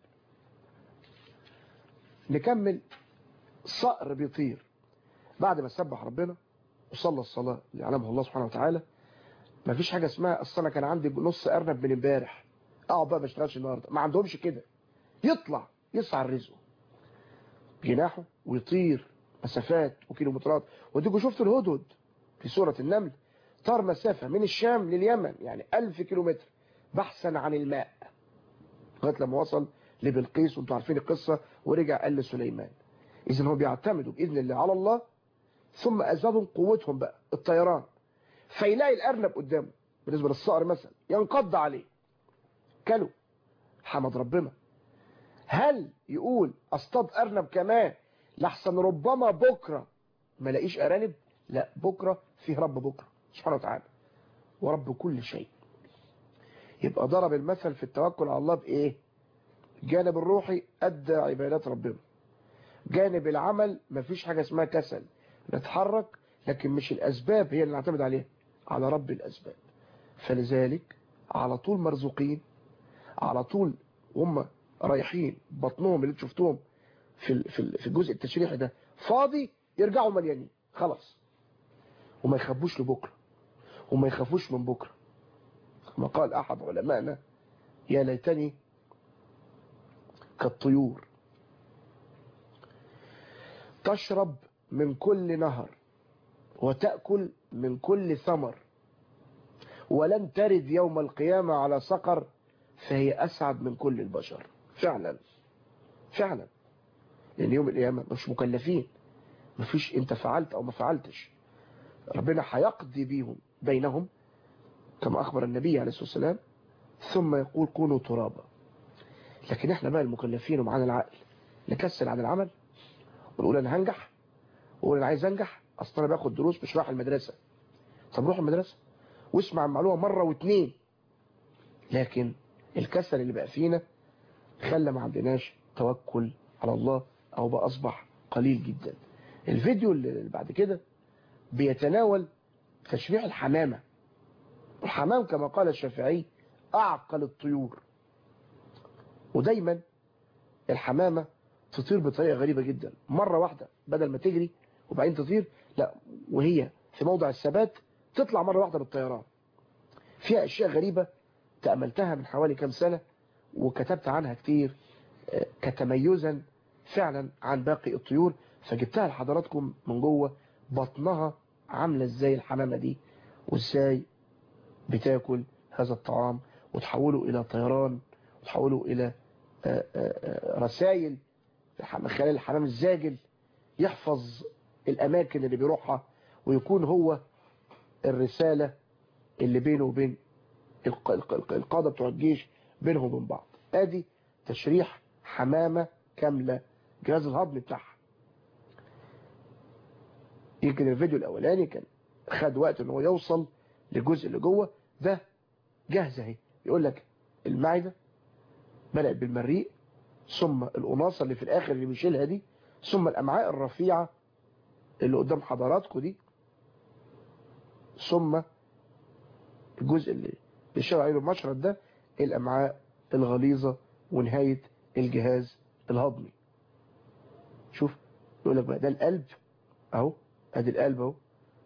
نكمل صقر بيطير بعد ما سبح ربنا وصلى الصلاة اللي علمها الله سبحانه وتعالى ما فيش حاجة اسمها اصل انا كان عندي نص ارنب من امبارح اقعد بقى ما اشتغلش النهارده ما عندهمش كده يطلع يسعى رزقه جناحه ويطير مسافات وكيلومترات وديكوا شفتوا الهدهد في سورة النمل طار مسافة من الشام لليمن يعني ألف كيلومتر بحثا عن الماء لغايه لما وصل لبلقيس وانتوا عارفين القصة ورجع قال لسليمان إذا هو بيعتمدوا بإذن الله على الله ثم أزادهم قوتهم بقى الطيران فيلاقي الأرنب قدامه بالنسبة للصقر مثلا ينقض عليه كلوا حمد ربنا هل يقول اصطاد أرنب كمان لحسن ربما بكرة ما لاقيش أرانب لا بكرة فيه رب بكرة سبحانه وتعالى ورب كل شيء يبقى ضرب المثل في التوكل على الله بإيه الجانب الروحي أدى عبادات ربنا جانب العمل مفيش حاجة اسمها كسل نتحرك لكن مش الأسباب هي اللي نعتمد عليها على رب الأسباب فلذلك على طول مرزوقين على طول هم رايحين بطنهم اللي شفتوهم في في الجزء التشريحي ده فاضي يرجعوا مليانين خلاص وما يخافوش لبكره وما يخافوش من بكره كما قال احد علمائنا يا ليتني كالطيور تشرب من كل نهر وتأكل من كل ثمر ولن ترد يوم القيامة على سقر فهي أسعد من كل البشر فعلا فعلا لأن يوم القيامة مش مكلفين مفيش انت فعلت او ما فعلتش ربنا هيقضي بيهم بينهم كما أخبر النبي عليه الصلاة والسلام ثم يقول كونوا ترابا لكن احنا بقى المكلفين ومعانا العقل نكسل عن العمل ونقول انا هنجح ونقول انا عايز انجح اصل انا باخد دروس مش رايح المدرسة طب روح المدرسة واسمع المعلومة مرة واتنين لكن الكسل اللي بقى فينا خلى ما عندناش توكل على الله او بقى اصبح قليل جدا الفيديو اللي بعد كده بيتناول تشريح الحمامة الحمام كما قال الشافعي اعقل الطيور ودايما الحمامة تطير بطريقة غريبة جدا مرة واحدة بدل ما تجري وبعدين تطير لا وهي في موضع الثبات تطلع مرة واحدة بالطيران فيها اشياء غريبة تأملتها من حوالي كام سنة وكتبت عنها كتير كتميزا فعلا عن باقي الطيور فجبتها لحضراتكم من جوه بطنها عاملة ازاي الحمامة دي وازاي بتاكل هذا الطعام وتحوله الى طيران وتحوله الى رسائل من خلال الحمام الزاجل يحفظ الاماكن اللي بيروحها ويكون هو الرسالة اللي بينه وبين القادة بتوع الجيش بينهم وبين بعض ادي تشريح حمامة كاملة جهاز الهضم بتاعها يمكن الفيديو الاولاني كان خد وقت ان هو يوصل للجزء اللي جوه ده جاهز اهي يقول لك المعدة بدأت بالمريء ثم القناصة اللي في الاخر اللي بيشيلها دي ثم الامعاء الرفيعة اللي قدام حضراتكم دي ثم الجزء اللي بيشاور عليه المشرط ده الامعاء الغليظة ونهاية الجهاز الهضمي شوف يقول لك بقى ده القلب اهو ادي القلب اهو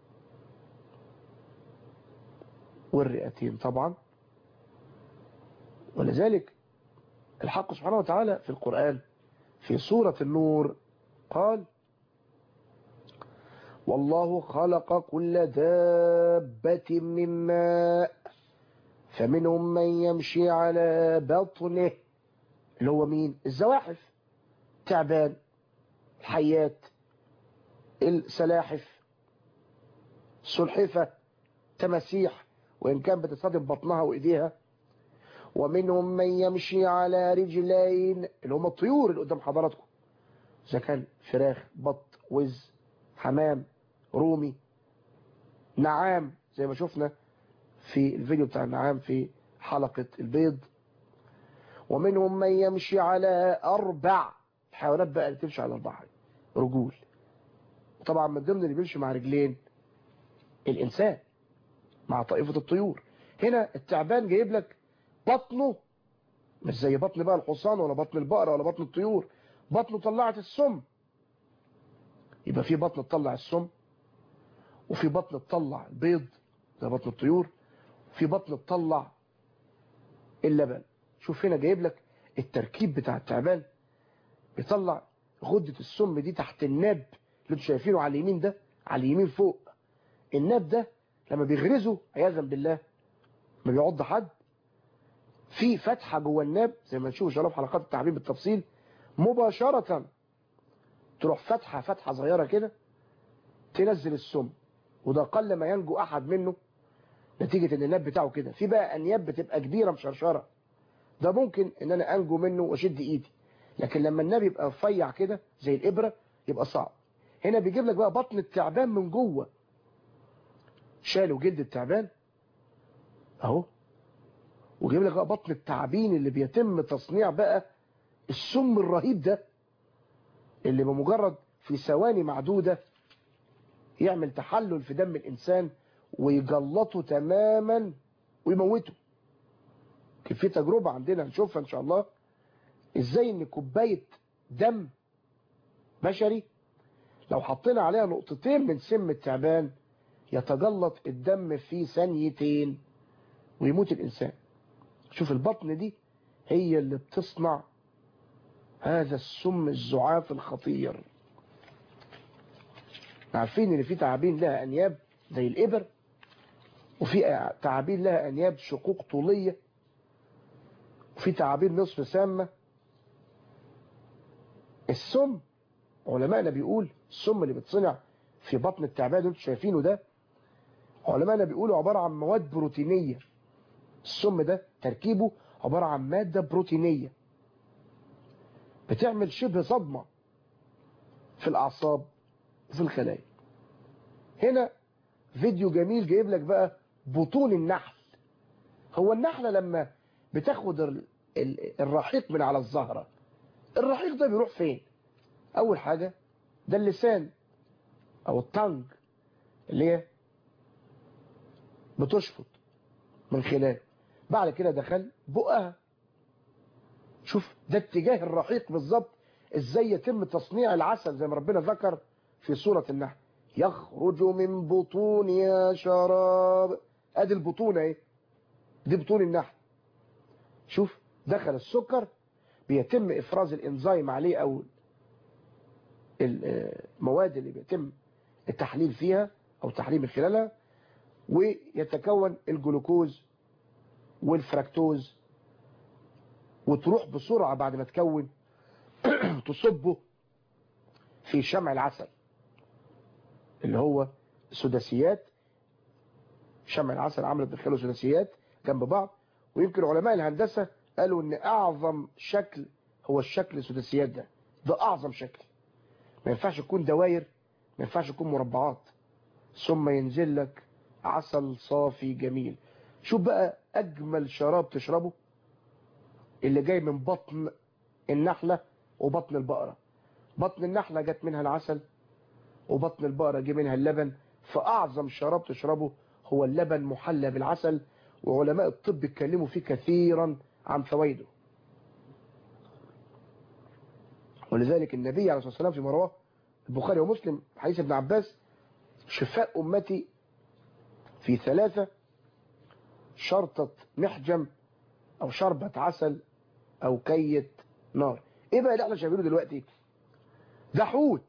والرئتين طبعا ولذلك الحق سبحانه وتعالى في القرآن في سورة النور قال والله خلق كل دابة من ماء فمنهم من يمشي على بطنه اللي هو مين الزواحف تعبان الحيات السلاحف السلحفة تماسيح وإن كان بتصادف بطنها وإيديها ومنهم من يمشي على رجلين اللي هم الطيور اللي قدام حضراتكم إذا كان فراخ بط وز حمام رومي نعام زي ما شفنا في الفيديو بتاع النعام في حلقة البيض ومنهم من يمشي على أربع الحيوانات بقى اللي تمشي على أربع رجول طبعا من ضمن اللي بيمشي مع رجلين الإنسان مع طائفة الطيور هنا التعبان جايب لك بطنه مش زي بطن بقى الحصان ولا بطن البقرة ولا بطن الطيور بطنه طلعت السم يبقى في بطن تطلع السم وفي بطن تطلع البيض زي بطن الطيور في بطن تطلع اللبن شوف هنا جايب لك التركيب بتاع التعبان بيطلع غدة السم دي تحت الناب انتوا شايفينه على اليمين ده على اليمين فوق الناب ده لما بيغرزه عياذا بالله ما بيعض حد في فتحة جوه الناب زي ما نشوف ان شاء الله في حلقات التعليم بالتفصيل مباشرة تروح فتحة فتحة صغيرة كده تنزل السم وده قل ما ينجو احد منه نتيجة ان الناب بتاعه كده في بقى انياب بتبقى كبيرة مشرشرة ده ممكن ان انا انجو منه واشد ايدي لكن لما الناب يبقى رفيع كده زي الابرة يبقى صعب هنا بيجيب لك بقى بطن التعبان من جوه شالوا جلد التعبان اهو وجايب لك بقى بطن التعابين اللي بيتم تصنيع بقى السم الرهيب ده اللي بمجرد في ثواني معدودة يعمل تحلل في دم الإنسان ويجلطه تماما ويموته كان في تجربة عندنا هنشوفها إن شاء الله إزاي إن كوباية دم بشري لو حطينا عليها نقطتين من سم التعبان يتجلط الدم في ثانيتين ويموت الإنسان شوف البطن دي هي اللي بتصنع هذا السم الزعاف الخطير عارفين ان في تعابين لها انياب زي الابر وفي تعابين لها انياب شقوق طولية وفي تعابين نصف سامة السم علماءنا بيقول السم اللي بتصنع في بطن التعبان اللي انتوا شايفينه ده علماءنا بيقولوا عبارة عن مواد بروتينية السم ده تركيبه عبارة عن مادة بروتينية بتعمل شبه صدمة في الأعصاب وفي الخلايا هنا فيديو جميل جايب لك بقى بطون النحل هو النحلة لما بتاخد ال- ال- الرحيق من على الزهرة الرحيق ده بيروح فين أول حاجة ده اللسان أو التنج اللي هي بتشفط من خلال بعد كده دخل بقها شوف ده اتجاه الرحيق بالظبط ازاي يتم تصنيع العسل زي ما ربنا ذكر في سورة النحل يخرج من بطونها شراب ادي البطون اهي دي بطون النحل شوف دخل السكر بيتم افراز الانزيم عليه او المواد اللي بيتم التحليل فيها او تحليل من خلالها ويتكون الجلوكوز والفركتوز وتروح بسرعة بعد ما تكون تصبه في شمع العسل اللي هو سداسيات شمع العسل عملت دخله سداسيات جنب بعض ويمكن علماء الهندسة قالوا ان اعظم شكل هو الشكل السداسيات ده ده اعظم شكل ما ينفعش يكون دواير ما ينفعش يكون مربعات ثم ينزل لك عسل صافي جميل شوف بقى اجمل شراب تشربه اللي جاي من بطن النحلة وبطن البقرة بطن النحلة جت منها العسل وبطن البقرة جه منها اللبن فأعظم شراب تشربه هو اللبن محلى بالعسل وعلماء الطب اتكلموا فيه كثيرا عن فوائده ولذلك النبي عليه الصلاة والسلام في رواه البخاري ومسلم حديث ابن عباس شفاء أمتي في ثلاثة شرطة محجم أو شربة عسل أو كية نار إيه بقى اللي احنا شايفينه دلوقتي ده حوت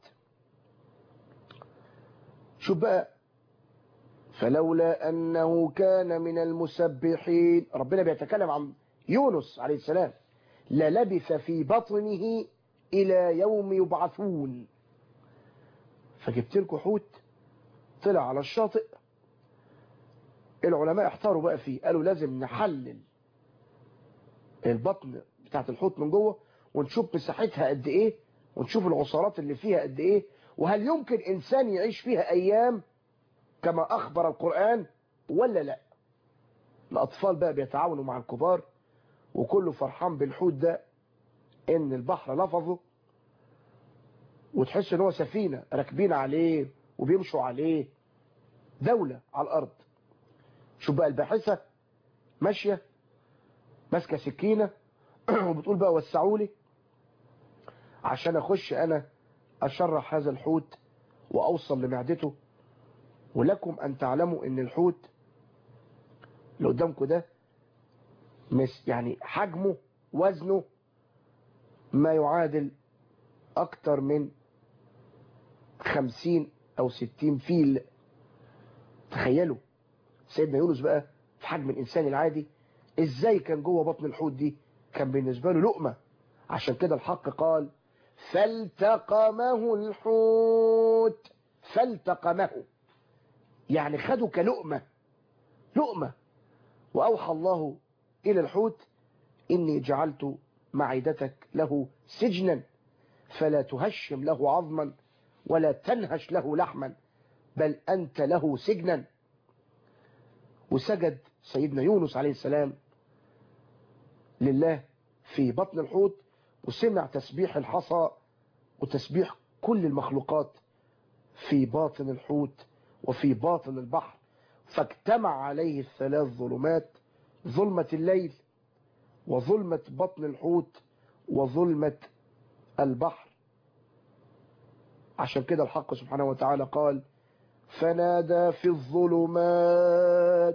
شوف بقى فلولا أنه كان من المسبحين ربنا بيتكلم عن يونس عليه السلام للبث في بطنه إلى يوم يبعثون فجبت لكم حوت طلع على الشاطئ العلماء احتاروا بقى فيه قالوا لازم نحلل البطن بتاعت الحوت من جوه ونشوف مساحتها قد ايه ونشوف العصارات اللي فيها قد ايه وهل يمكن انسان يعيش فيها ايام كما اخبر القرآن ولا لا الاطفال بقى بيتعاونوا مع الكبار وكله فرحان بالحوت ده ان البحر لفظه وتحس ان هو سفينة راكبين عليه وبيمشوا عليه دولة على الارض شوف بقى الباحثة ماشية ماسكة سكينة وبتقول بقى وسعوا لي عشان اخش انا اشرح هذا الحوت واوصل لمعدته ولكم ان تعلموا ان الحوت اللي قدامكم ده مس يعني حجمه وزنه ما يعادل اكتر من خمسين أو ستين فيل تخيلوا سيدنا يونس بقى في حجم الإنسان العادي إزاي كان جوه بطن الحوت دي كان بالنسبة له لقمة عشان كده الحق قال فالتقمه الحوت فالتقمه يعني خده كلقمة لقمة وأوحى الله إلى الحوت إني جعلت معدتك له سجنا فلا تهشم له عظما ولا تنهش له لحما بل أنت له سجنا وسجد سيدنا يونس عليه السلام لله في بطن الحوت وسمع تسبيح الحصى وتسبيح كل المخلوقات في باطن الحوت وفي باطن البحر فاجتمع عليه الثلاث ظلمات ظلمة الليل وظلمة بطن الحوت وظلمة البحر عشان كده الحق سبحانه وتعالى قال فنادى في الظلمات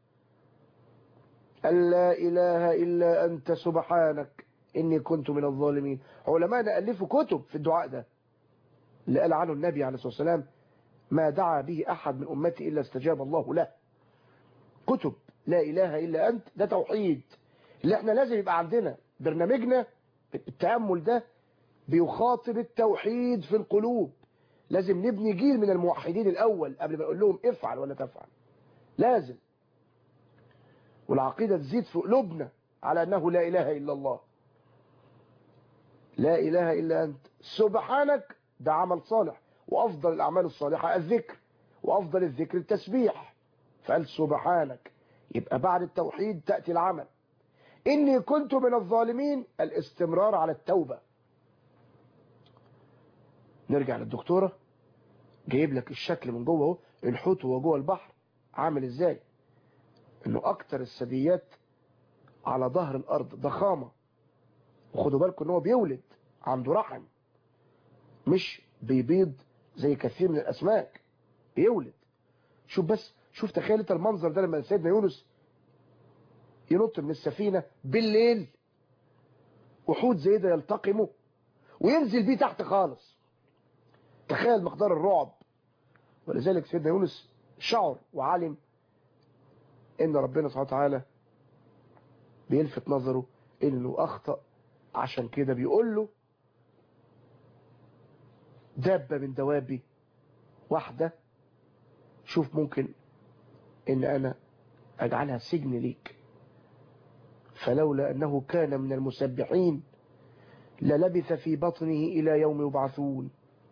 أن لا إله إلا أنت سبحانك إني كنت من الظالمين علماء ألفوا كتب في الدعاء ده اللي قال عنه النبي عليه الصلاة والسلام ما دعا به أحد من أمتي إلا استجاب الله له كتب لا إله إلا أنت ده توحيد اللي احنا لازم يبقى عندنا برنامجنا التأمل ده بيخاطب التوحيد في القلوب لازم نبني جيل من الموحدين الأول قبل ما نقول لهم افعل ولا تفعل لازم والعقيدة تزيد في قلوبنا على أنه لا إله إلا الله لا إله إلا أنت سبحانك ده عمل صالح وأفضل الأعمال الصالحة الذكر وأفضل الذكر التسبيح فقال سبحانك يبقى بعد التوحيد تأتي العمل إني كنت من الظالمين الاستمرار على التوبة نرجع للدكتورة جايب لك الشكل من جوه اهو الحوت وهو جوه البحر عامل ازاي انه اكتر الثدييات على ظهر الارض ضخامة وخدوا بالكم ان هو بيولد عنده رحم مش بيبيض زي كثير من الاسماك بيولد شوف بس شوف تخيل انت المنظر ده لما سيدنا يونس ينط من السفينة بالليل وحوت زي ده يلتقمه وينزل بيه تحت خالص تخيل مقدار الرعب ولذلك سيدنا يونس شعر وعلم ان ربنا سبحانه وتعالى بيلفت نظره انه اخطأ عشان كده بيقول له دابة من دوابي واحدة شوف ممكن ان انا اجعلها سجن ليك فلولا انه كان من المسبحين للبث في بطنه الى يوم يبعثون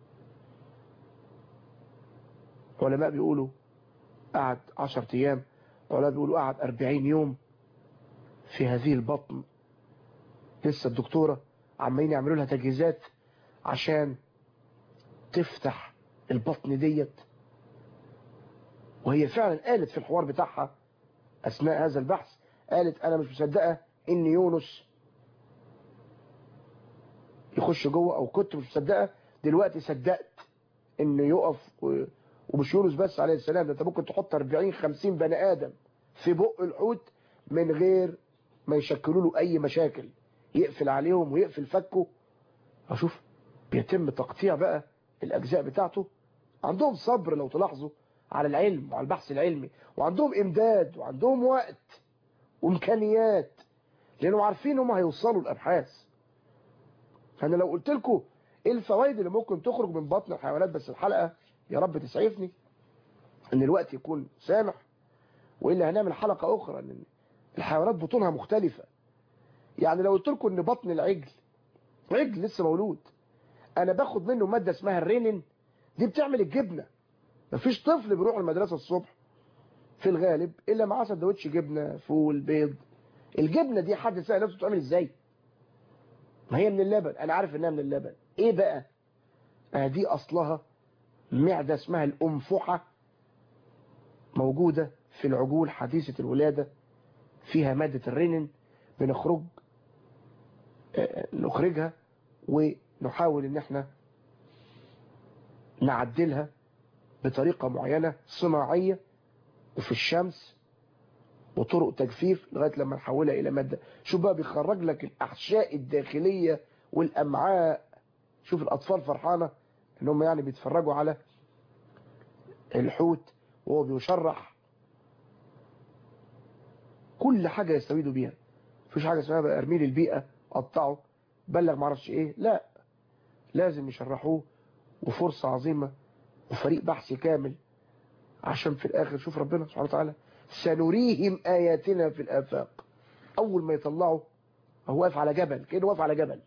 علماء بيقولوا قعد عشر ايام علماء بيقولوا قعد اربعين يوم في هذه البطن لسه الدكتورة عمالين يعملوا لها تجهيزات عشان تفتح البطن ديت وهي فعلا قالت في الحوار بتاعها اثناء هذا البحث قالت انا مش مصدقه ان يونس يخش جوه او كنت مش مصدقه دلوقتي صدقت انه يقف و... ومش يونس بس عليه السلام ده انت ممكن تحط 40 50 بني ادم في بق الحوت من غير ما يشكلوا له اي مشاكل يقفل عليهم ويقفل فكه اشوف بيتم تقطيع بقى الاجزاء بتاعته عندهم صبر لو تلاحظوا على العلم وعلى البحث العلمي وعندهم امداد وعندهم وقت وامكانيات لانهم عارفين هم هيوصلوا الابحاث فانا لو قلت لكم ايه الفوائد اللي ممكن تخرج من بطن الحيوانات بس الحلقه يا رب تسعفني ان الوقت يكون سامح والا هنعمل حلقه اخرى لان الحيوانات بطونها مختلفه يعني لو قلت لكم ان بطن العجل عجل لسه مولود انا باخد منه ماده اسمها الرينين دي بتعمل الجبنه مفيش طفل بيروح المدرسه الصبح في الغالب الا معاه سندوتش جبنه فول بيض الجبنه دي حد سأل نفسه بتعمل ازاي ما هي من اللبن انا عارف انها من اللبن ايه بقى آه دي اصلها معده اسمها الانفحه موجوده في العجول حديثه الولاده فيها ماده الرينين بنخرج آه نخرجها ونحاول ان احنا نعدلها بطريقة معينة صناعية وفي الشمس وطرق تجفيف لغاية لما نحولها إلى مادة شوف بقى بيخرج لك الأحشاء الداخلية والأمعاء شوف الأطفال فرحانة ان هم يعني بيتفرجوا على الحوت وهو بيشرح كل حاجة يستفيدوا بيها مفيش حاجة اسمها بقى ارمي لي البيئة قطعه بلغ معرفش ايه لا لازم يشرحوه وفرصة عظيمة وفريق بحث كامل عشان في الاخر شوف ربنا سبحانه وتعالى سنريهم اياتنا في الافاق اول ما يطلعوا هو واقف على جبل كأنه واقف على جبل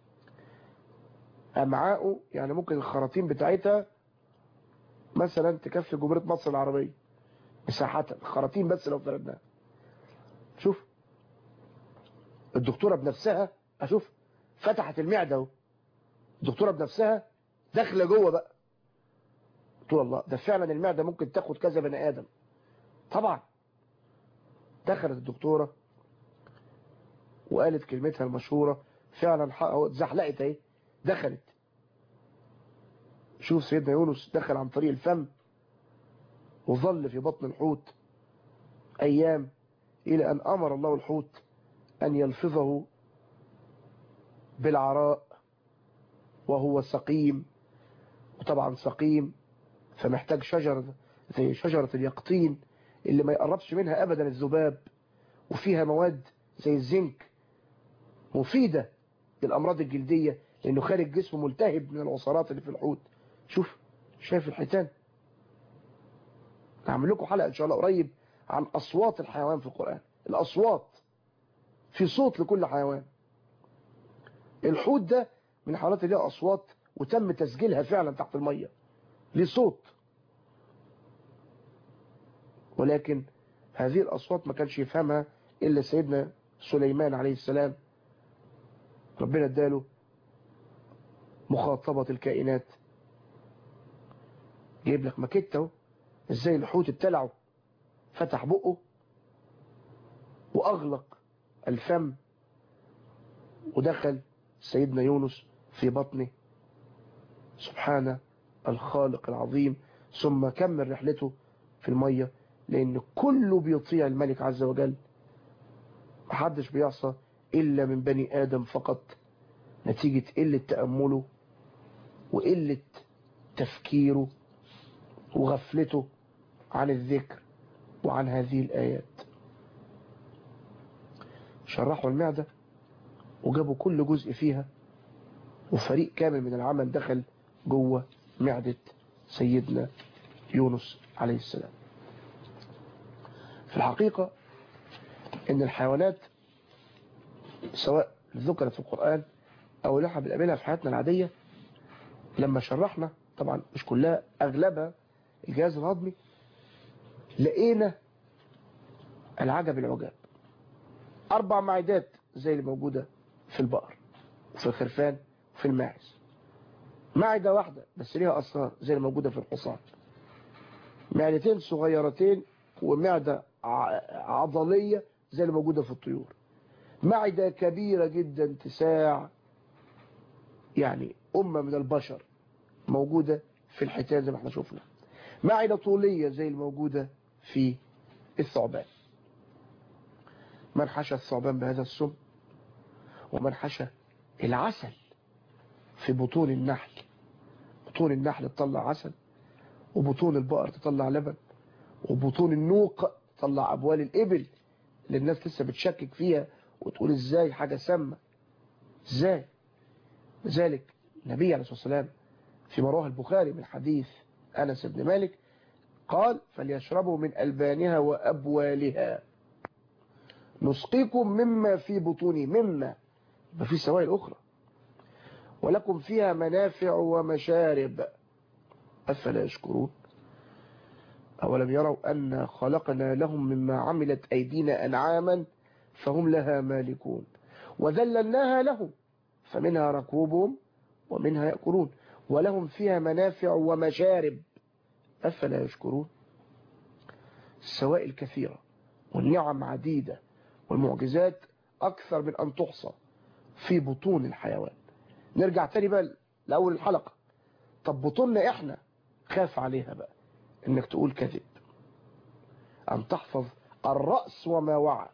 امعاءه يعني ممكن الخراطيم بتاعتها مثلا تكفي جمهورية مصر العربية مساحة الخراطيم بس لو فردناها شوف الدكتورة بنفسها اشوف فتحت المعدة اهو الدكتورة بنفسها داخله جوه بقى قلت له الله ده فعلا المعدة ممكن تاخد كذا بني ادم طبعا دخلت الدكتورة وقالت كلمتها المشهورة فعلا زحلقت اهي دخلت شوف سيدنا يونس دخل عن طريق الفم وظل في بطن الحوت ايام الى ان امر الله الحوت ان يلفظه بالعراء وهو سقيم وطبعا سقيم فمحتاج شجرة زي شجرة اليقطين اللي ما يقربش منها ابدا الذباب وفيها مواد زي الزنك مفيدة للأمراض الجلدية لأنه خارج جسمه ملتهب من العصارات اللي في الحوت شوف شايف الحيتان هعمل لكم حلقة إن شاء الله قريب عن أصوات الحيوان في القرآن الأصوات في صوت لكل حيوان الحوت ده من الحيوانات اللي لها أصوات وتم تسجيلها فعلا تحت المية ليه صوت ولكن هذه الأصوات ما كانش يفهمها إلا سيدنا سليمان عليه السلام ربنا اداله مخاطبة الكائنات جايب لك ماكيت اهو ازاي الحوت ابتلعه فتح بقه واغلق الفم ودخل سيدنا يونس في بطنه سبحان الخالق العظيم ثم كمل رحلته في المية لان كله بيطيع الملك عز وجل محدش بيعصى إلا من بني آدم فقط نتيجة قلة تأمله وقلة تفكيره وغفلته عن الذكر وعن هذه الآيات شرحوا المعدة وجابوا كل جزء فيها وفريق كامل من العمل دخل جوه معدة سيدنا يونس عليه السلام في الحقيقة ان الحيوانات سواء ذكرت في القرآن او اللي احنا بنقابلها في حياتنا العادية لما شرحنا طبعا مش كلها اغلبها الجهاز الهضمي لقينا العجب العجاب اربع معدات زي اللي موجودة في البقر وفي الخرفان وفي الماعز معدة واحدة بس ليها اسرار زي اللي موجودة في الحصان معدتين صغيرتين ومعدة عضلية زي اللي موجودة في الطيور معدة كبيرة جدا تساع يعني أمة من البشر موجودة في الحيتان زي ما احنا شفنا معدة طولية زي الموجودة في الثعبان من حشى الثعبان بهذا السم ومن حشى العسل في بطون النحل بطون النحل تطلع عسل وبطون البقر تطلع لبن وبطون النوق تطلع أبوال الإبل اللي الناس لسه بتشكك فيها وتقول ازاي حاجة سامة ازاي لذلك النبي عليه الصلاة والسلام في رواه البخاري من حديث أنس بن مالك قال فليشربوا من ألبانها وأبوالها نسقيكم مما في بطوني مما يبقى في سوائل أخرى ولكم فيها منافع ومشارب أفلا يشكرون أولم يروا أن خلقنا لهم مما عملت أيدينا أنعاما فهم لها مالكون وذللناها لهم فمنها ركوبهم ومنها يأكلون ولهم فيها منافع ومشارب أفلا يشكرون السوائل كثيرة والنعم عديدة والمعجزات أكثر من أن تحصى في بطون الحيوان نرجع تاني بقى لأول الحلقة طب بطوننا إحنا خاف عليها بقى إنك تقول كذب أن تحفظ الرأس وما وعى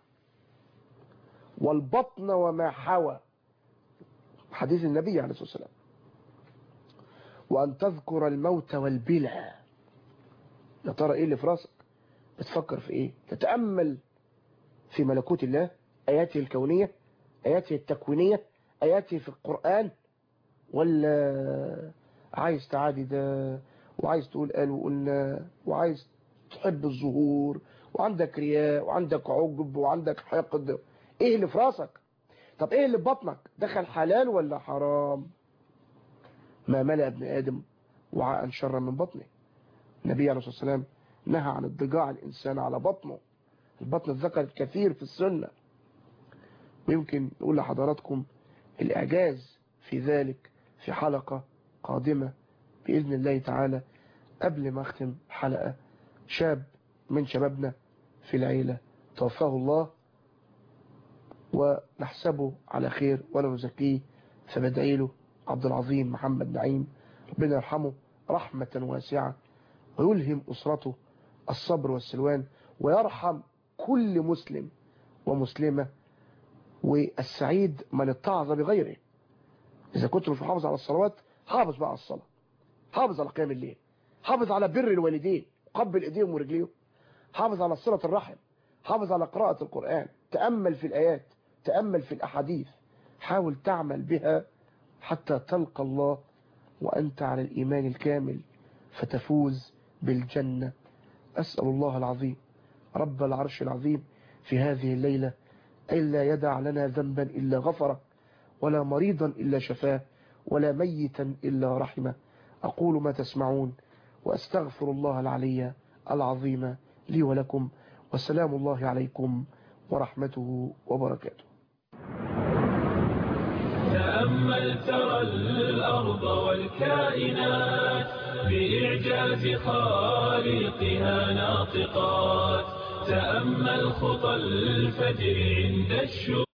والبطن وما حوى حديث النبي عليه الصلاة والسلام وأن تذكر الموت والبلى يا ترى إيه اللي في راسك بتفكر في إيه تتأمل في ملكوت الله آياته الكونية آياته التكوينية آياته في القرآن ولا عايز تعادي ده وعايز تقول قال وقلنا وعايز تحب الظهور وعندك رياء وعندك عجب وعندك حقد ايه اللي في راسك طب ايه اللي في بطنك دخل حلال ولا حرام ما ملأ ابن آدم وعاء شرا من بطنه النبي عليه الصلاة والسلام نهى عن اضطجاع الإنسان على بطنه البطن الذكر كثير في السنة ويمكن نقول لحضراتكم الإعجاز في ذلك في حلقة قادمة بإذن الله تعالى قبل ما أختم حلقة شاب من شبابنا في العيلة توفاه الله ونحسبه على خير ولا نزكيه فبدعي له عبد العظيم محمد نعيم ربنا يرحمه رحمة واسعة ويلهم أسرته الصبر والسلوان ويرحم كل مسلم ومسلمة والسعيد من اتعظ بغيره إذا كنت مش محافظ على الصلوات حافظ بقى على الصلاة حافظ على قيام الليل حافظ على بر الوالدين قبل ايديهم ورجليهم حافظ على صلة الرحم حافظ على قراءة القرآن تأمل في الآيات تأمل في الأحاديث حاول تعمل بها حتى تلقى الله وأنت على الإيمان الكامل فتفوز بالجنة أسأل الله العظيم رب العرش العظيم في هذه الليلة إلا يدع لنا ذنبا إلا غفره ولا مريضا إلا شفاه ولا ميتا إلا رحمه أقول ما تسمعون وأستغفر الله العلي العظيم لي ولكم وسلام الله عليكم ورحمته وبركاته تأمل ترى الأرض والكائنات بإعجاز خالقها ناطقات تأمل خطى الفجر عند الشروق